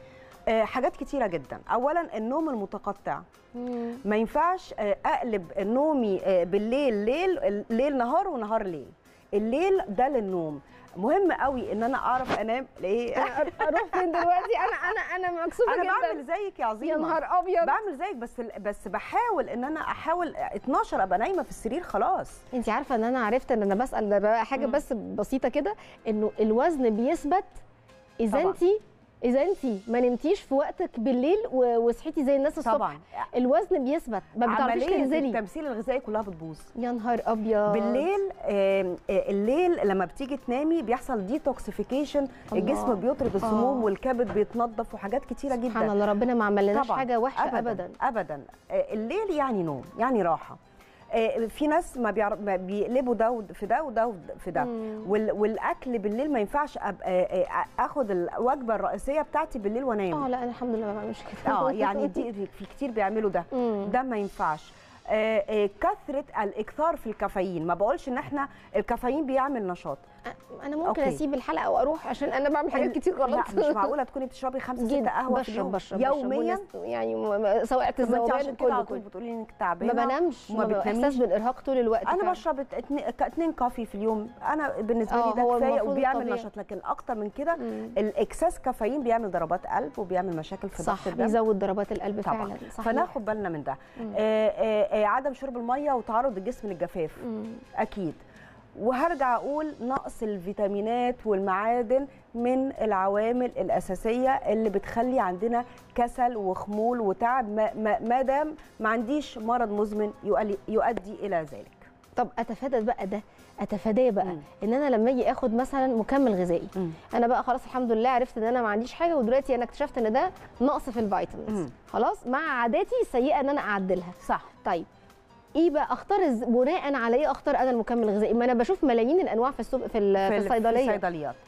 آه، حاجات كتيره جدا اولا النوم المتقطع مم. ما ينفعش آه، اقلب نومي آه، بالليل ليل ليل نهار ونهار ليل الليل ده للنوم مهم قوي ان انا اعرف انام ليه اروح فين دلوقتي انا انا انا مكسوفه انا جدا بعمل زيك يا عظيمه يا نهار ابيض بعمل زيك بس بس بحاول ان انا احاول 12 ابقى نايمه في السرير خلاص انت عارفه ان انا عرفت ان انا بسال ده بقى حاجه مم. بس بسيطه كده انه الوزن بيثبت اذا طبعاً. انت اذا انت ما نمتيش في وقتك بالليل و- وصحيتي زي الناس الصبح طبعا الوزن بيثبت ما بتعرفيش عمليه تنزلي التمثيل الغذائي كلها بتبوظ يا نهار ابيض بالليل آم، آه، الليل لما بتيجي تنامي بيحصل ديتوكسيفيكيشن الله. الجسم بيطرد السموم آه. والكبد بيتنضف وحاجات كتيره جدا سبحان الله ربنا ما عملناش طبعاً. حاجه وحشه ابدا ابدا ابدا آه، الليل يعني نوم يعني راحه آه، في ناس ما, بيعرف ما بيقلبوا ده ود- في ده وده ود- في ده مم. وال والاكل بالليل ما ينفعش ابقى آه، آه، اخد الوجبه الرئيسيه بتاعتي بالليل وانام اه لا انا الحمد لله ما بعملش كده اه يعني دي في كتير بيعملوا ده مم. ده ما ينفعش آه، آه، كثره الاكثار في الكافيين ما بقولش ان احنا الكافيين بيعمل نشاط انا ممكن أوكي. اسيب الحلقه واروح عشان انا بعمل حاجات كتير غلط لا مش معقوله تكوني بتشربي خمسة ستة جدا قهوه في بشرب اليوم بشرب يوميا بشرب والناس يعني م- م- سواء طب ما انت الذوبان عشان كده كله على طول كله بتقولي انك تعبانه ما بنامش وما ما ببقى بتناميش. احساس بالارهاق طول الوقت انا فعلا. بشرب اتنين, اتنين كافي في اليوم انا بالنسبه آه، لي ده هو كفايه المفروض وبيعمل الطبيعي. نشاط لكن اكتر من كده مم. الاكساس كافيين بيعمل ضربات قلب وبيعمل مشاكل في ضغط صح الدم بيزود ضربات القلب طبعا فعلا صحيح فناخد بالنا من ده مم. آه آه آه عدم شرب الميه وتعرض الجسم للجفاف مم. اكيد وهرجع اقول نقص الفيتامينات والمعادن من العوامل الاساسيه اللي بتخلي عندنا كسل وخمول وتعب ما- ما ما دام ما عنديش مرض مزمن يؤلي- يؤدي الى ذلك طب اتفادى بقى ده اتفاداه بقى مم. ان انا لما اجي اخد مثلا مكمل غذائي مم. انا بقى خلاص الحمد لله عرفت ان انا ما عنديش حاجه ودلوقتي انا اكتشفت ان ده نقص في الفيتامينز مم. خلاص مع عاداتي السيئه ان انا اعدلها صح طيب ايه بقى اختار إز- بناء على ايه اختار انا المكمل الغذائي ما انا بشوف ملايين الانواع في السوق في, ال- في ال- الصيدليه في الصيدليات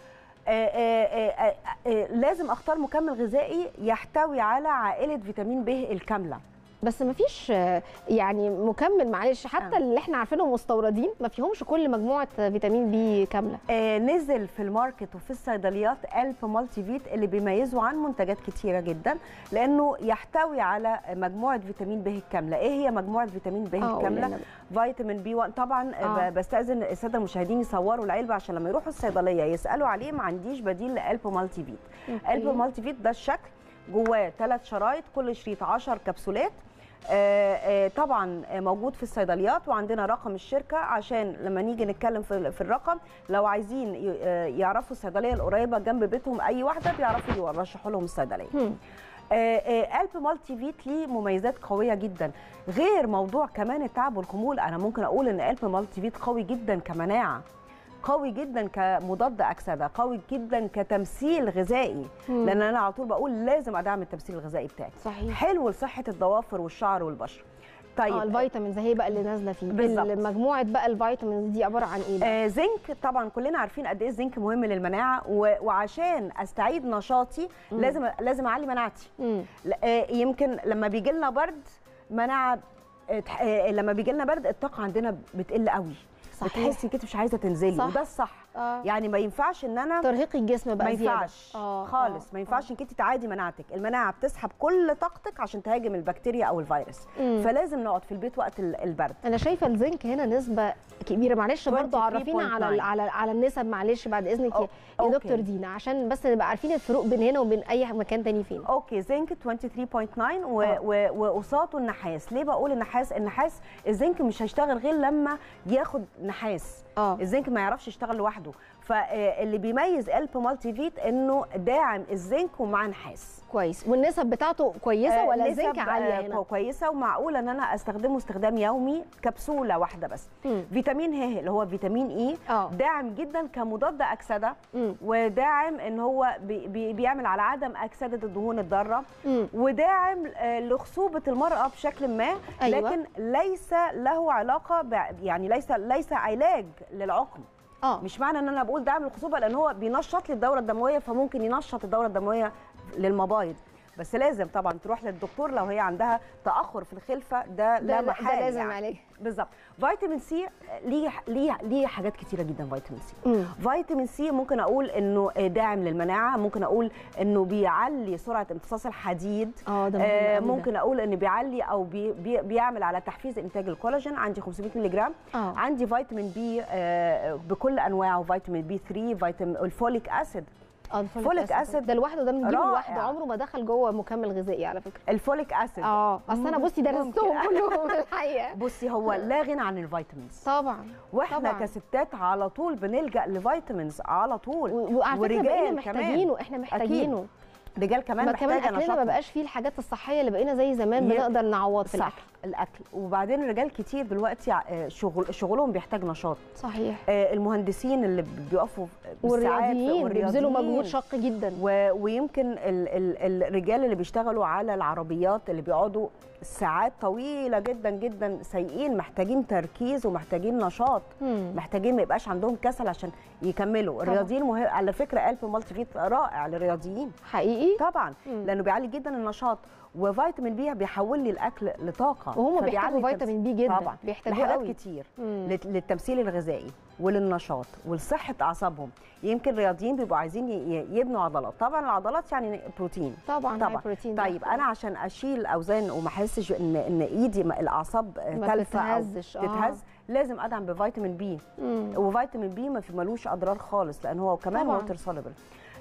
آه، آه، آه، آه، لازم اختار مكمل غذائي يحتوي على عائله فيتامين ب الكامله بس ما فيش يعني مكمل معلش حتى اللي احنا عارفينهم مستوردين ما فيهمش كل مجموعه فيتامين بي كامله آه، نزل في الماركت وفي الصيدليات الب مالتي فيت اللي بيميزه عن منتجات كتيره جدا لانه يحتوي على مجموعه فيتامين ب الكامله ايه هي مجموعه فيتامين ب آه، قولي الكامله لنا فيتامين بي 1 طبعا آه. آه. بستاذن الساده المشاهدين يصوروا العلبه عشان لما يروحوا الصيدليه يسالوا عليه ما عنديش بديل لالب مالتي فيت أوكي. الب مالتي فيت ده الشكل جواه ثلاث شرايط كل شريط 10 كبسولات آه، آه، طبعا آه، موجود في الصيدليات وعندنا رقم الشركه عشان لما نيجي نتكلم في في الرقم لو عايزين ي- آه، يعرفوا الصيدليه القريبه جنب بيتهم اي واحده بيعرفوا يرشحوا لهم الصيدليه هم. آه، آه، قلب مالتي فيت ليه مميزات قويه جدا غير موضوع كمان التعب والخمول انا ممكن اقول ان قلب مالتي فيت قوي جدا كمناعه قوي جدا كمضاد اكسده قوي جدا كتمثيل غذائي مم. لان انا على طول بقول لازم ادعم التمثيل الغذائي بتاعي صحيح حلو لصحه الضوافر والشعر والبشره طيب اه الفيتامينز هي بقى اللي نازله فيه بالظبط. مجموعه بقى الفيتامينز دي عباره عن ايه بقى؟ آه زنك طبعا كلنا عارفين قد ايه الزنك مهم للمناعه و- وعشان استعيد نشاطي مم. لازم لازم اعلي مناعتي مم. لا، آه، يمكن لما بيجي لنا برد مناعه آه، تح- آه، لما بيجي لنا برد الطاقه عندنا بتقل قوي صحيح. بتحسي كده مش عايزه تنزلي صح. وده الصح اه يعني ما ينفعش ان انا ترهيق الجسم بقى ما زيادة. ينفعش آه، خالص آه، ما ينفعش انك انت تعادي مناعتك المناعه بتسحب كل طاقتك عشان تهاجم البكتيريا او الفيروس مم. فلازم نقعد في البيت وقت ال- البرد انا شايفه الزنك هنا نسبه كبيره معلش برضو 23.9. عرفينا على ال- على على النسب معلش بعد اذنك يا- أو- يا أوكي. دكتور دينا عشان بس نبقى عارفين الفروق بين هنا وبين اي مكان تاني فين اوكي زنك 23.9 و- آه. و- وقصاده النحاس ليه بقول النحاس النحاس الزنك مش هيشتغل غير لما ياخد نحاس اه الزنك ما يعرفش يشتغل لوحده فاللي بيميز الب مالتي فيت انه داعم الزنك ومع نحاس كويس والنسب بتاعته كويسه آه، ولا نسب، الزنك عاليه آه، هنا كويسه ومعقوله ان انا استخدمه استخدام يومي كبسوله واحده بس مم. فيتامين ه اللي هو فيتامين اي اه داعم جدا كمضاد اكسده مم. وداعم ان هو بي بي بيعمل على عدم اكسده الدهون الضاره مم. وداعم آه، لخصوبه المراه بشكل ما أيوة. لكن ليس له علاقه ب- يعني ليس ليس علاج للعقم اه مش معنى ان انا بقول دعم للخصوبه لان هو بينشط لي الدوره الدمويه فممكن ينشط الدوره الدمويه للمبايض بس لازم طبعا تروح للدكتور لو هي عندها تاخر في الخلفه ده ده, لا ده محال لازم يعني. عليك بالظبط فيتامين سي ليه ليه ليه حاجات كتيره جدا فيتامين سي مم. فيتامين سي ممكن اقول انه داعم للمناعه ممكن اقول انه بيعلي سرعه امتصاص الحديد اه ده مهم آه قوي ده. ممكن اقول انه بيعلي او بي بي بيعمل على تحفيز انتاج الكولاجين عندي 500 مللي جرام اه عندي فيتامين بي آه بكل انواعه فيتامين بي 3 فيتامين الفوليك اسيد اه فوليك أسيد ده لوحده ده بنجيبه رائع. لوحده عمره ما دخل جوه مكمل غذائي على فكره الفوليك اسيد اه اصل انا بصي درستهم ممكن. كلهم الحقيقه بصي هو لا غنى عن الفيتامينز طبعا واحنا طبعاً. كستات على طول بنلجا لفيتامينز على طول و- وعلى فكره ورجال بقينا كمان. محتاجينه احنا محتاجينه رجال كمان ما كمان محتاجه اكلنا ما نشاط بقاش فيه الحاجات الصحيه اللي بقينا زي زمان ي- بنقدر نعوض في صح الاكل الاكل وبعدين رجال كتير دلوقتي آه، شغل شغلهم بيحتاج نشاط صحيح آه، المهندسين اللي بيقفوا بالساعات والرياضيين بيبذلوا مجهود والرياضيين. شاق جدا و... ويمكن ال... ال... الرجال اللي بيشتغلوا على العربيات اللي بيقعدوا ساعات طويله جدا جدا سايقين محتاجين تركيز ومحتاجين نشاط مم. محتاجين ما يبقاش عندهم كسل عشان يكملوا الرياضيين مهم على فكره قلب مالتي فيت رائع للرياضيين حقيقي طبعا مم. لانه بيعلي جدا النشاط وفيتامين بي بيحول لي الاكل لطاقه وهم فبيعلي بيحتاجوا التمس- فيتامين بي جدا طبعا بيحتاجوه لحاجات قوي كتير مم. لت- للتمثيل الغذائي وللنشاط ولصحه اعصابهم يمكن الرياضيين بيبقوا عايزين ي- ي- يبنوا عضلات طبعا العضلات يعني بروتين طبعا طبعا. هاي بروتين طيب انا عشان اشيل اوزان وما احسش ان ان ايدي ما- الاعصاب ما تلفه او تتهزش، آه. تتهز لازم ادعم بفيتامين بي مم. وفيتامين بي ما في ملوش اضرار خالص لان هو كمان طبعاً. ووتر سوليبل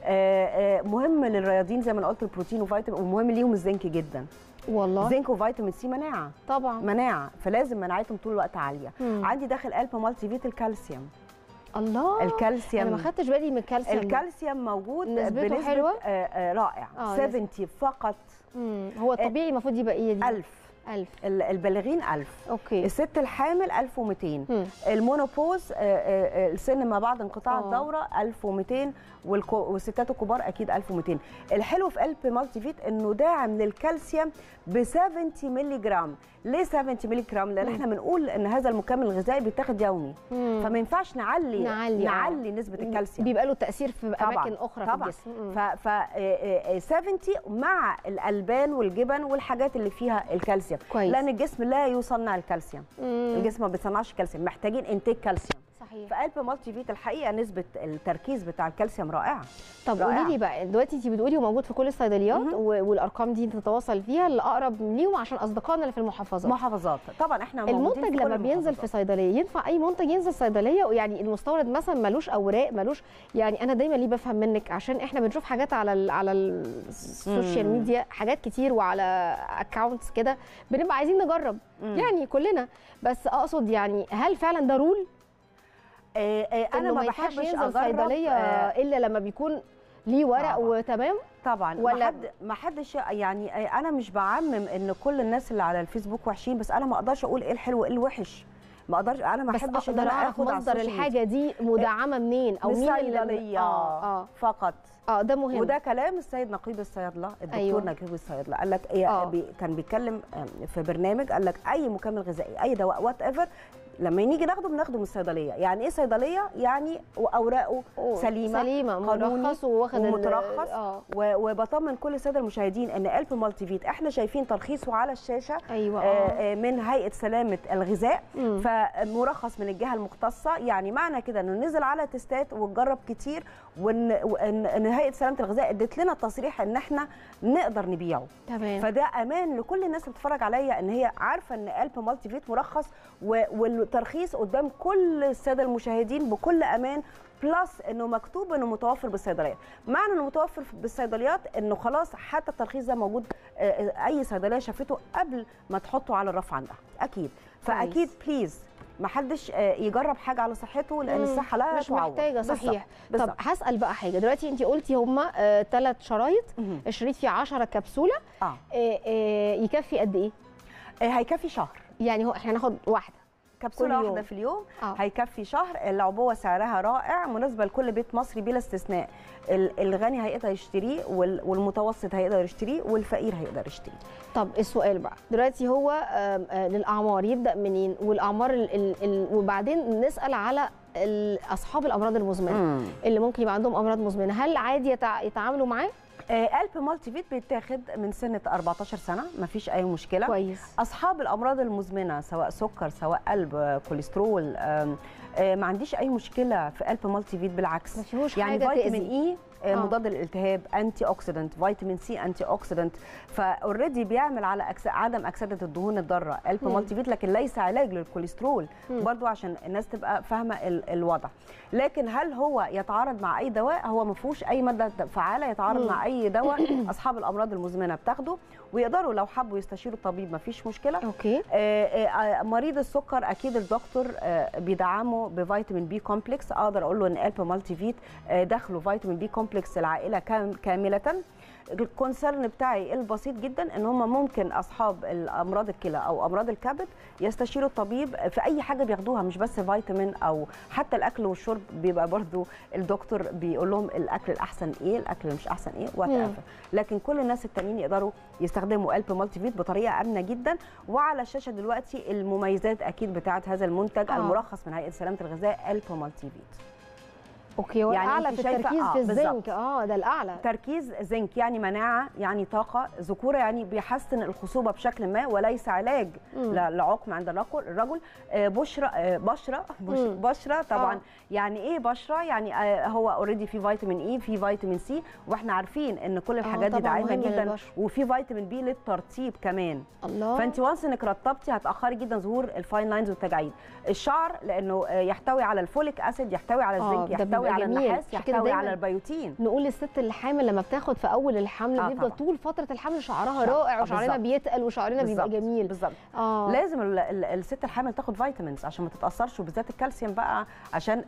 مهم للرياضيين زي ما انا قلت البروتين وفيتامين ومهم ليهم الزنك جدا والله زنك وفيتامين سي مناعه طبعا مناعه فلازم مناعتهم طول الوقت عاليه مم. عندي داخل قلب مالتي فيت الكالسيوم الله الكالسيوم انا ما خدتش بالي من الكالسيوم ده. الكالسيوم موجود نسبته بنسبه حلوة؟ آه آه رائع آه، 70 فقط مم. هو الطبيعي المفروض يبقى ايه دي 1000 1000 ال- البالغين 1000 اوكي الست الحامل 1200 مم. المونوبوز آه، آه، آه، السن ما بعد انقطاع آه. الدوره 1200 والكو- والستات الكبار اكيد 1200 الحلو في قلب مالتي فيت انه داعم للكالسيوم ب 70 مللي جرام ليه 70 مللي جرام لان مم. انا بنقول ان هذا المكمل الغذائي بيتاخد يومي مم. فما ينفعش نعلي نعلي، آه. نعلي نسبه الكالسيوم بيبقى له تاثير في طبعاً، اماكن اخرى في طبعا الجسم مم. ف ف آه، آه، 70 مع الالبان والجبن والحاجات اللي فيها الكالسيوم كويس. لان الجسم لا يصنع الكالسيوم مم. الجسم ما بيصنعش كالسيوم محتاجين انتاج كالسيوم صحيح في قلب مالتي فيت الحقيقه نسبه التركيز بتاع الكالسيوم رائعه طب رائعة. قولي لي بقى دلوقتي انت بتقولي هو موجود في كل الصيدليات مهم. و- والارقام دي تتواصل فيها لاقرب ليهم عشان اصدقائنا اللي في المحافظات محافظات طبعا احنا موجودين المنتج في كل لما بينزل في المحافظات. صيدليه ينفع اي منتج ينزل صيدليه ويعني المستورد مثلا ملوش اوراق ملوش يعني انا دايما ليه بفهم منك عشان احنا بنشوف حاجات على ال على السوشيال مم. ميديا حاجات كتير وعلى اكونتس كده بنبقى عايزين نجرب مم. يعني كلنا بس اقصد يعني هل فعلا ده رول آه، آه، انا إنه ما ينفعش بحبش ينزل اجرب صيدليه آه، الا لما بيكون ليه ورق طبعاً. وتمام طبعا ولا- ولا حد ما حدش يعني آه، انا مش بعمم ان كل الناس اللي على الفيسبوك وحشين بس انا ما اقدرش اقول ايه الحلو وايه الوحش ما اقدرش انا ما بس احبش ان اقدر انا اعرف اخد على مصدر السوشيال الحاجه دي مدعمه منين او من مين اللي صيدليه اه اه فقط اه ده مهم وده كلام السيد نقيب الصيادله الدكتور أيوة. أيوة. نقيب الصيادله قال لك إيه آه. بي كان بيتكلم آم، في برنامج قال لك اي مكمل غذائي اي دواء وات ايفر لما نيجي ناخده بناخده من الصيدليه يعني ايه صيدليه يعني اوراقه أوه، سليمه سليمه قانوني مرخص وواخد ال- ومترخص اه و- وبطمن كل الساده المشاهدين ان قلب مالتي فيت احنا شايفين ترخيصه على الشاشه ايوه آه، اه آه، من هيئه سلامه الغذاء مم. فمرخص من الجهه المختصه يعني معنى كده انه نزل على تستات واتجرب كتير وان وان إن هيئه سلامه الغذاء ادت لنا التصريح ان احنا نقدر نبيعه تمام فده امان لكل الناس اللي بتتفرج عليا ان هي عارفه ان قلب مالتي فيت مرخص و- والترخيص قدام كل الساده المشاهدين بكل امان بلس انه مكتوب انه متوفر بالصيدليات معنى انه متوفر بالصيدليات انه خلاص حتى الترخيص ده موجود آه، آه، اي صيدليه شافته قبل ما تحطه على الرف عندها اكيد فاكيد بليز ما حدش آه، يجرب حاجه على صحته لان مم. الصحه لا مش تعوض. محتاجه بالظبط، صحيح طب بالظبط. هسال بقى حاجه دلوقتي انت قلتي هما ثلاث شرايط مهم. الشريط فيه 10 كبسوله اه آه، آه، يكفي قد ايه آه، هيكفي شهر يعني هو احنا هناخد واحده كبسوله كل يوم. واحده في اليوم اه هيكفي شهر العبوه سعرها رائع مناسبه لكل بيت مصري بلا استثناء ال- الغني هيقدر يشتريه وال- والمتوسط هيقدر يشتريه والفقير هيقدر يشتريه طب السؤال بقى دلوقتي هو آم، آه، للاعمار يبدا منين والاعمار ال ال ال وبعدين نسال على ال- اصحاب الامراض المزمنه اللي ممكن يبقى عندهم امراض مزمنه هل عادي يتع... يتعاملوا معاه آه، قلب مالتي فيت بيتاخد من سنه 14 سنه مفيش اي مشكله كويس اصحاب الامراض المزمنه سواء سكر سواء قلب آه، كوليسترول آم، آه، ما عنديش اي مشكله في قلب مالتي فيت بالعكس ما فيهوش يعني حاجه فيتامين تأذي اي آه. مضاد للالتهاب انتي اوكسيدنت فيتامين سي انتي اوكسيدنت فاوريدي بيعمل على أكس... عدم اكسده الدهون الضاره قلب مم. مالتي فيت لكن ليس علاج للكوليسترول مم. برضو عشان الناس تبقى فاهمه ال... الوضع لكن هل هو يتعارض مع اي دواء هو ما فيهوش اي ماده فعاله يتعارض مم. مع اي دواء اصحاب الامراض المزمنه بتاخده ويقدروا لو حبوا يستشيروا الطبيب ما فيش مشكله اوكي آه، آه، مريض السكر اكيد الدكتور آه، بيدعمه بفيتامين بي كومبلكس اقدر اقول له ان الب مالتي فيت آه، داخله فيتامين بي كومبلكس العائله كام- كامله الكونسرن بتاعي البسيط جدا ان هم ممكن اصحاب الامراض الكلى او امراض الكبد يستشيروا الطبيب في اي حاجه بياخدوها مش بس فيتامين او حتى الاكل والشرب بيبقى برضو الدكتور بيقول لهم الاكل الاحسن ايه الاكل اللي مش احسن ايه وات مم. لكن كل الناس التانيين يقدروا يستخدموا قلب مالتي فيت بطريقه امنه جدا وعلى الشاشه دلوقتي المميزات اكيد بتاعه هذا المنتج آه. المرخص من هيئه سلامه الغذاء قلب مالتي فيت اوكي هو يعني الاعلى أنت في شايفة- التركيز آه، في بالظبط. الزنك اه ده الاعلى تركيز زنك يعني مناعه يعني طاقه ذكوره يعني بيحسن الخصوبه بشكل ما وليس علاج مم. ل- لعقم عند الرجل الرجل آه، بشره آه، بشره بش- مم. بشره طبعا آه. يعني ايه بشره يعني آه، هو اوريدي في فيتامين اي في فيتامين سي واحنا عارفين ان كل الحاجات دي طبعاً داعمه مهمة جدا للبشرة. وفي فيتامين بي للترطيب كمان الله فانت وانس انك رطبتي هتاخري جدا ظهور الفاين لاينز والتجاعيد الشعر لانه آه، يحتوي على الفوليك اسيد يحتوي على آه، الزنك ده يحتوي بيبقى على جميل. النحاس عشان كده يحتوي دايماً على البيوتين نقول للست اللي حامل لما بتاخد في اول الحمل آه بيفضل طبعاً. طول فتره الحمل شعرها شعر. رائع آه، وشعرنا بالظبط. بيتقل وشعرنا بيبقى بالظبط، جميل بالظبط اه لازم ال- ال- الست الحامل تاخد فيتامينز عشان ما تتاثرش وبالذات الكالسيوم بقى عشان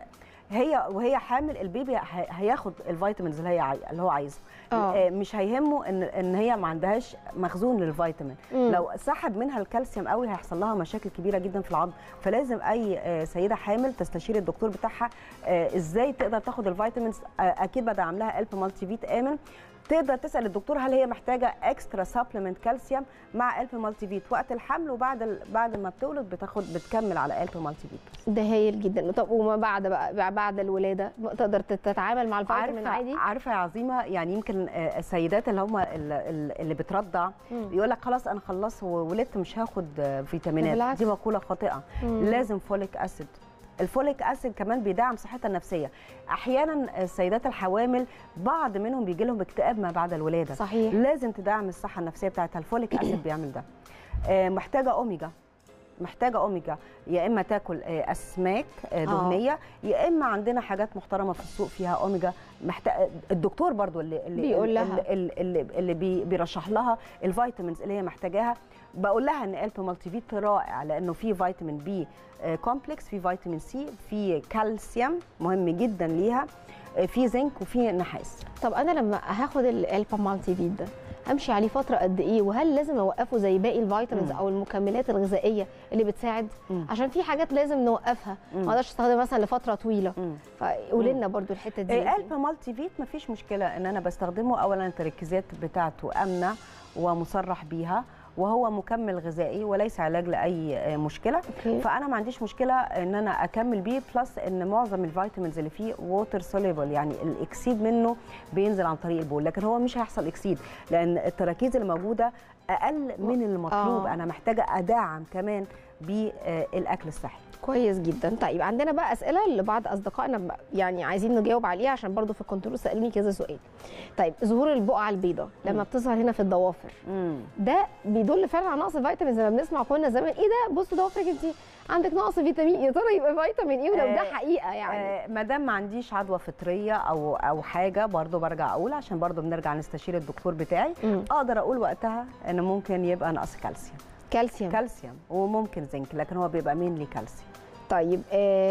هي وهي حامل البيبي هي- هياخد الفيتامينز اللي هي عاي... اللي هو عايزه آه. آه، مش هيهمه ان ان هي ما عندهاش مخزون للفيتامين مم. لو سحب منها الكالسيوم قوي هيحصل لها مشاكل كبيره جدا في العظم فلازم اي آه، سيده حامل تستشير الدكتور بتاعها آه، ازاي تقدر تاخد الفيتامينز آه، اكيد بدعم لها قلب مالتي فيت امن تقدر تسال الدكتور هل هي محتاجه اكسترا سبلمنت كالسيوم مع قلب مالتي فيت وقت الحمل وبعد ال... بعد ما بتولد بتاخد بتكمل على قلب مالتي فيت ده هايل جدا طب وما بعد بقى بعد الولاده تقدر تتعامل مع الفيتامين عارفه عادي عارفه يا عظيمه يعني يمكن آه، السيدات اللي هم اللي بترضع مم. يقول لك خلاص انا خلصت وولدت مش هاخد آه، فيتامينات بالعكس. دي مقوله خاطئه مم. لازم فوليك اسيد الفوليك اسيد كمان بيدعم صحتها النفسيه احيانا السيدات الحوامل بعض منهم بيجي لهم اكتئاب ما بعد الولاده صحيح لازم تدعم الصحه النفسيه بتاعتها الفوليك اسيد بيعمل ده آه، محتاجه اوميجا محتاجه اوميجا يا اما تاكل آه، اسماك آه، دهنيه يا اما عندنا حاجات محترمه في السوق فيها اوميجا محتاج الدكتور برضو اللي اللي بيقول لها. اللي, اللي, اللي بي بيرشح لها الفيتامينز اللي هي محتاجاها بقول لها ان الب مالتي فيت رائع لانه فيه فيتامين بي آه، كومبلكس فيه فيتامين سي فيه كالسيوم مهم جدا ليها آه، فيه زنك وفيه نحاس طب انا لما هاخد الالبا مالتي فيت ده امشي عليه فتره قد ايه وهل لازم اوقفه زي باقي الفيتامينز مم. او المكملات الغذائيه اللي بتساعد مم. عشان في حاجات لازم نوقفها مم. ما اقدرش استخدمها مثلا لفتره طويله مم. فقولي لنا برضو الحته دي القلب مالتي فيت مفيش مشكله ان انا بستخدمه اولا التركيزات بتاعته امنه ومصرح بيها وهو مكمل غذائي وليس علاج لاي آه، مشكله أوكي. فانا ما عنديش مشكله ان انا اكمل بيه بلس ان معظم الفيتامينز اللي فيه ووتر سوليبل يعني الاكسيد منه بينزل عن طريق البول لكن هو مش هيحصل اكسيد لان التراكيز اللي موجوده اقل من المطلوب آه. انا محتاجه ادعم كمان بالاكل الصحي كويس جدا طيب عندنا بقى اسئله لبعض اصدقائنا بقى يعني عايزين نجاوب عليها عشان برضو في الكنترول سالوني كذا سؤال طيب ظهور البقعه البيضاء لما مم. بتظهر هنا في الضوافر امم ده بيدل فعلا على نقص فيتامين زي ما بنسمع كنا زمان ايه ده بصوا ضوافرك انت عندك نقص فيتامين يا ترى يبقى فيتامين ايه ولو ده آه، حقيقه يعني آه، ما دام ما عنديش عدوى فطريه او او حاجه برضو برجع اقول عشان برضو بنرجع نستشير الدكتور بتاعي مم. اقدر اقول وقتها ان ممكن يبقى نقص كالسيوم كالسيوم كالسيوم وممكن زنك لكن هو بيبقى مين لي كالسيوم طيب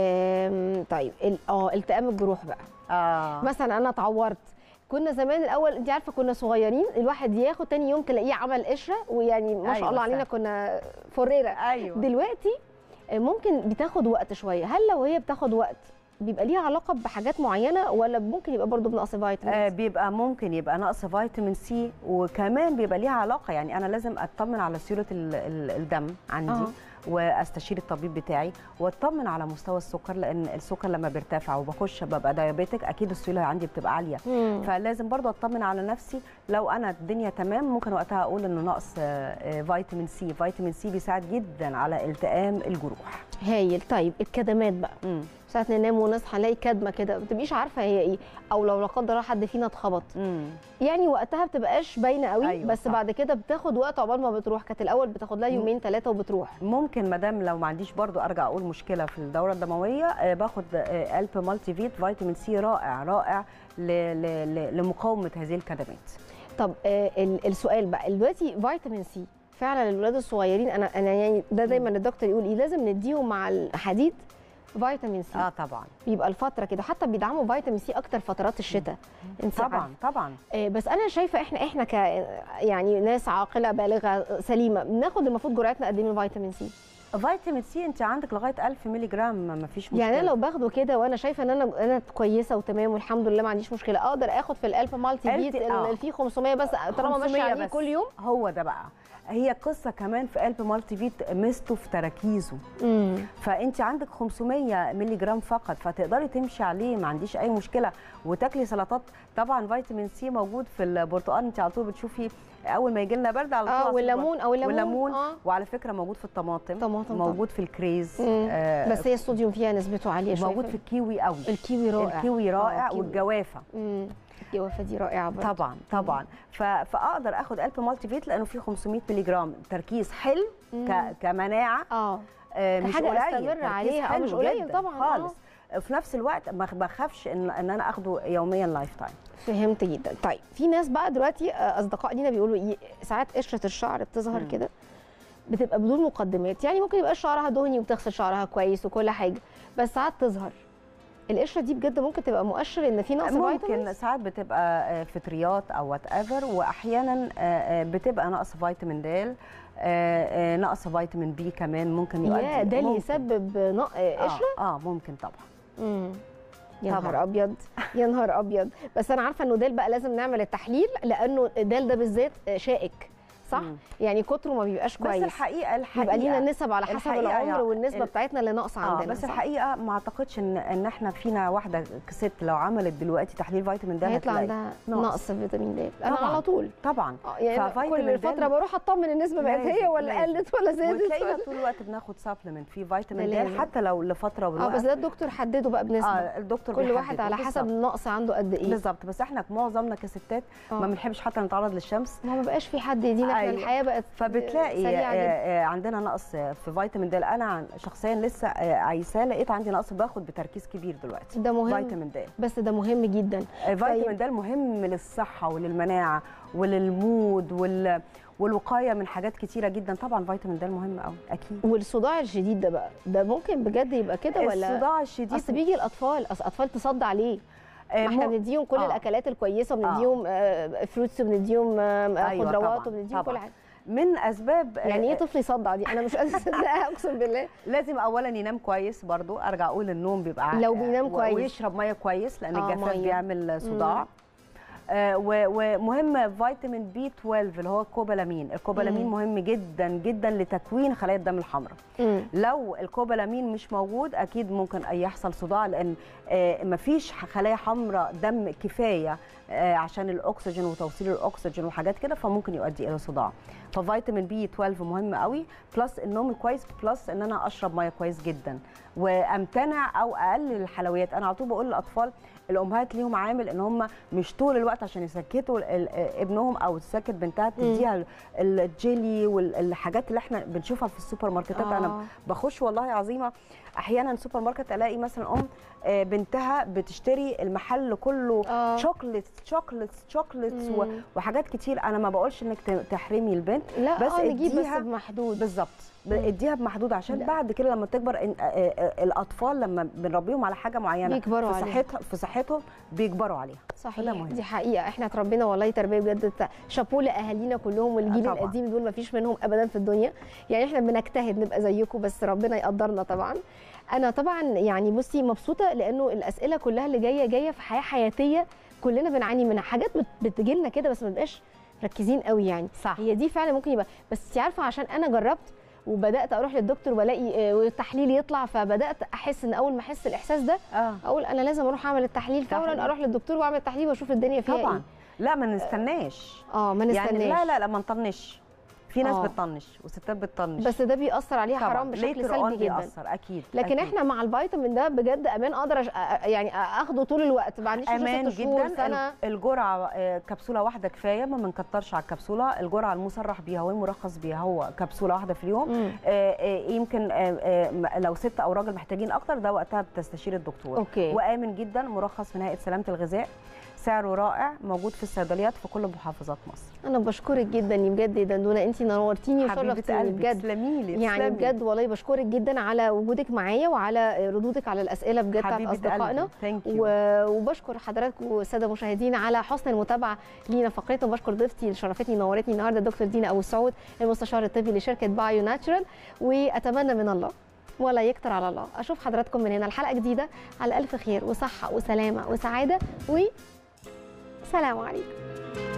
آم، طيب ال- اه التئام الجروح بقى اه مثلا انا اتعورت كنا زمان الاول انت عارفه كنا صغيرين الواحد ياخد تاني يوم تلاقيه عمل قشره ويعني ما شاء أيوة الله علينا صح. كنا فريره ايوه دلوقتي ممكن بتاخد وقت شويه هل لو هي بتاخد وقت بيبقى ليها علاقه بحاجات معينه ولا ممكن يبقى برضو بنقص آه فيتامين بيبقى ممكن يبقى نقص فيتامين سي وكمان بيبقى ليها علاقه يعني انا لازم اطمن على سيوله ال- ال- الدم عندي آه. واستشير الطبيب بتاعي واطمن على مستوى السكر لان السكر لما بيرتفع وبخش ببقى دايابيتك اكيد السيوله عندي بتبقى عاليه مم. فلازم برضو اطمن على نفسي لو انا الدنيا تمام ممكن وقتها اقول انه نقص آه، آه، فيتامين سي فيتامين سي بيساعد جدا على التئام الجروح هايل طيب الكدمات بقى مم. ساعة ننام ونصحى نلاقي كدمه كده ما بتبقيش عارفه هي ايه او لو لا قدر الله حد فينا اتخبط مم. يعني وقتها بتبقاش باينه قوي أيوة أيوة بس صح. بعد كده بتاخد وقت عقبال ما بتروح كانت الاول بتاخد لها يومين ثلاثه وبتروح ممكن مدام لو ما عنديش برضو ارجع اقول مشكله في الدوره الدمويه آه، باخد آه، الب مالتي فيت فيتامين سي رائع رائع ل- ل- ل- لمقاومه هذه الكدمات طب آه ال- السؤال بقى دلوقتي فيتامين سي فعلا الولاد الصغيرين انا انا يعني ده دايما الدكتور يقول ايه لازم نديهم مع الحديد فيتامين سي اه طبعا بيبقى الفتره كده حتى بيدعموا فيتامين سي اكتر فترات الشتاء انت طبعا عارفة. طبعا آه، بس انا شايفه احنا احنا ك يعني ناس عاقله بالغه سليمه بناخد المفروض جرعتنا قد ايه من الفيتامين سي فيتامين سي انت عندك لغايه 1000 مللي جرام ما فيش مشكله يعني انا لو باخده كده وانا شايفه ان انا انا كويسه وتمام والحمد لله ما عنديش مشكله اقدر اخد في الالف مالتي قلت- فيت آه. اللي فيه 500 بس طالما ماشيه 500 عليه بس. كل يوم هو ده بقى هي قصه كمان في قلب مالتي فيت ميزته في تراكيزه امم فانت عندك 500 مللي جرام فقط فتقدري تمشي عليه ما عنديش اي مشكله وتاكلي سلطات طبعا فيتامين سي موجود في البرتقال انت على طول بتشوفي اول ما يجي لنا برد على طول اه عصير والليمون او الليمون والليمون اه وعلى فكره موجود في الطماطم طماطم موجود في الكريز مم. آه بس هي الصوديوم فيها نسبته عاليه شويه موجود في الكيوي قوي الكيوي رائع الكيوي رائع آه، الكيوي. والجوافه امم الجوافه دي رائعه برضه طبعا طبعا ف... فاقدر اخد الب مالتي فيت لانه فيه 500 مللي جرام تركيز حلو ك... كمناعه اه آه، مش كحاجة قليل أستمر تركيز عليها، آه، حلو مش قليل جداً طبعاً، آه. خالص في نفس الوقت ما بخافش ان ان انا اخده يوميا لايف تايم فهمت جدا طيب في ناس بقى دلوقتي آه، اصدقاء لينا بيقولوا إيه، ساعات قشره الشعر بتظهر مم. كده بتبقى بدون مقدمات يعني ممكن يبقى شعرها دهني وبتغسل شعرها كويس وكل حاجه بس ساعات تظهر القشره دي بجد ممكن تبقى مؤشر ان في نقص ممكن فيتامينز ساعات بتبقى آه، فطريات او وات ايفر واحيانا آه، آه، بتبقى نقص فيتامين د آه، آه، نقص فيتامين بي كمان ممكن يؤدي يا ده اللي ممكن. يسبب نق... قشره اه, آه ممكن طبعا مم. يا طبعاً. نهار ابيض يا نهار ابيض بس انا عارفه انه دال بقى لازم نعمل التحليل لانه دال ده بالذات شائك صح مم. يعني كتره ما بيبقاش بس كويس الحقيقه الحقيقه يبقى لينا نسب على حسب الحقيقة العمر يعني والنسبه ال- بتاعتنا اللي ناقصه اه عندنا بس صح؟ الحقيقه ما اعتقدش ان ان احنا فينا واحده ست لو عملت دلوقتي تحليل فيتامين د هيطلع هتلاقي عندها نقص. نقص فيتامين د انا طبعاً. على طول طبعا اه يعني ففيتامين كل د فتره بروح اطمن النسبه بقت هي لازم- ولا لازم. قلت ولا زادت وتلاقينا ولا- طول الوقت بناخد سبلمنت فيه فيتامين ده د لازم. حتى لو لفتره اه بالوقت بس ده الدكتور حدده بقى بنسبه اه الدكتور كل بيحدده. واحد على حسب بالظبط. النقص عنده قد ايه بالظبط بس احنا معظمنا كستات آه. ما بنحبش حتى نتعرض للشمس ما هو ما بقاش في حد يدينا احنا أيوة. الحياه بقت فبتلاقي سريعه جدا آه، آه، عندنا نقص في فيتامين د انا عن- شخصيا لسه آه، عايساه لقيت عندي نقص باخد بتركيز كبير دلوقتي ده مهم فيتامين د بس ده مهم جدا آه، فيتامين د مهم للصحه وللمناعه وللمود وال والوقايه من حاجات كتيره جدا طبعا فيتامين د مهم قوي اكيد والصداع الشديد ده بقى ده ممكن بجد يبقى كده ولا الصداع الشديد اصل بيجي الاطفال اصل اطفال تصدع ليه آه، ما احنا مو- بنديهم كل آه. الاكلات الكويسه وبنديهم آه. فروتس وبنديهم آه أيوة خضروات طبعاً، وبنديهم كل طبعاً. حاجه من اسباب آه، يعني ايه طفل يصدع دي انا مش قادره اصدقها اقسم بالله لازم اولا ينام كويس برضو ارجع اقول النوم بيبقى لو بينام و- كويس. ويشرب ميه كويس لان آه، الجفاف مية. بيعمل صداع آه و- ومهم فيتامين بي 12 اللي هو الكوبالامين الكوبالامين مم. مهم جدا جدا لتكوين خلايا الدم الحمراء مم. لو الكوبالامين مش موجود اكيد ممكن أي يحصل صداع لان آه مفيش خلايا حمراء دم كفايه آه عشان الاكسجين وتوصيل الاكسجين وحاجات كده فممكن يؤدي الى صداع ففيتامين بي 12 مهم قوي بلس النوم كويس بلس ان انا اشرب ميه كويس جدا وامتنع او اقلل الحلويات انا على طول بقول للاطفال الامهات ليهم عامل ان هم مش طول الوقت عشان يسكتوا ال- ال- ابنهم او تسكت بنتها تديها ال- الجيلي والحاجات اللي احنا بنشوفها في السوبر ماركتات آه. انا بخش والله عظيمه احيانا سوبر ماركت الاقي مثلا ام آه، بنتها بتشتري المحل كله آه. شوكليتس شوكليتس شوكليتس و- مم. وحاجات كتير انا ما بقولش انك ت- تحرمي البنت لا بس اه نجيب بس اديها بمحدود بالظبط ب- مم. اديها بمحدود عشان لا. بعد كده لما تكبر إن- آه، آه، الاطفال لما بنربيهم على حاجه معينه بيكبروا في عليها. صحتها في صحتهم بيكبروا عليها صحيح ده مهم. دي حقيقه احنا اتربينا والله تربيه بجد ت- شابوه لاهالينا كلهم والجيل طبعاً. القديم دول ما فيش منهم ابدا في الدنيا يعني احنا بنجتهد نبقى زيكم بس ربنا يقدرنا طبعا انا طبعا يعني بصي مبسوطه لانه الاسئله كلها اللي جايه جايه في حياه حياتيه كلنا بنعاني منها حاجات بتجي لنا كده بس ما بنبقاش مركزين قوي يعني صح. هي دي فعلا ممكن يبقى بس انت عارفه عشان انا جربت وبدات اروح للدكتور والاقي آه، والتحليل يطلع فبدات احس ان اول ما احس الاحساس ده اه اقول انا لازم اروح اعمل التحليل فورا تحليل. اروح للدكتور واعمل التحليل واشوف الدنيا فيها طبعا ايه لا ما نستناش اه ما نستناش يعني لا لا لا ما نطنش في ناس آه. بتطنش وستات بتطنش بس ده بيأثر عليها طبعاً. حرام بشكل later on سلبي جدا بيأثر اكيد لكن أكيد. احنا مع الفيتامين ده بجد امان اقدر أش... أ- يعني اخده طول الوقت ما عنديش مشكلة امان ست شهور جدا سنه ال- الجرعه آه، كبسوله واحده كفايه ما بنكترش على الكبسوله الجرعه المصرح بيها والمرخص بيها هو كبسوله واحده في اليوم مم. آه، آه، يمكن آه، آه، م- لو ست او راجل محتاجين اكتر ده وقتها بتستشير الدكتور أوكي. وامن جدا مرخص من هيئه سلامه الغذاء سعره رائع موجود في الصيدليات في كل محافظات مصر انا بشكرك جدا يا بجد يا دندونه انت نورتيني حبيبه وشرفتيني قلبي بجد تسلمي لي يعني تسلمي. بجد والله بشكرك جدا على وجودك معايا وعلى ردودك على الاسئله بجد بتاعت حبيبه اصدقائنا قلبي ثانك يو و- وبشكر حضراتكم والساده المشاهدين على حسن المتابعه لينا فقرتنا وبشكر ضيفتي اللي شرفتني نورتني النهارده دكتور دينا ابو سعود المستشار الطبي لشركه بايو ناتشرال واتمنى من الله ولا يكتر على الله اشوف حضراتكم من هنا الحلقه جديده على الف خير وصحه وسلامه وسعاده وسلام عليكم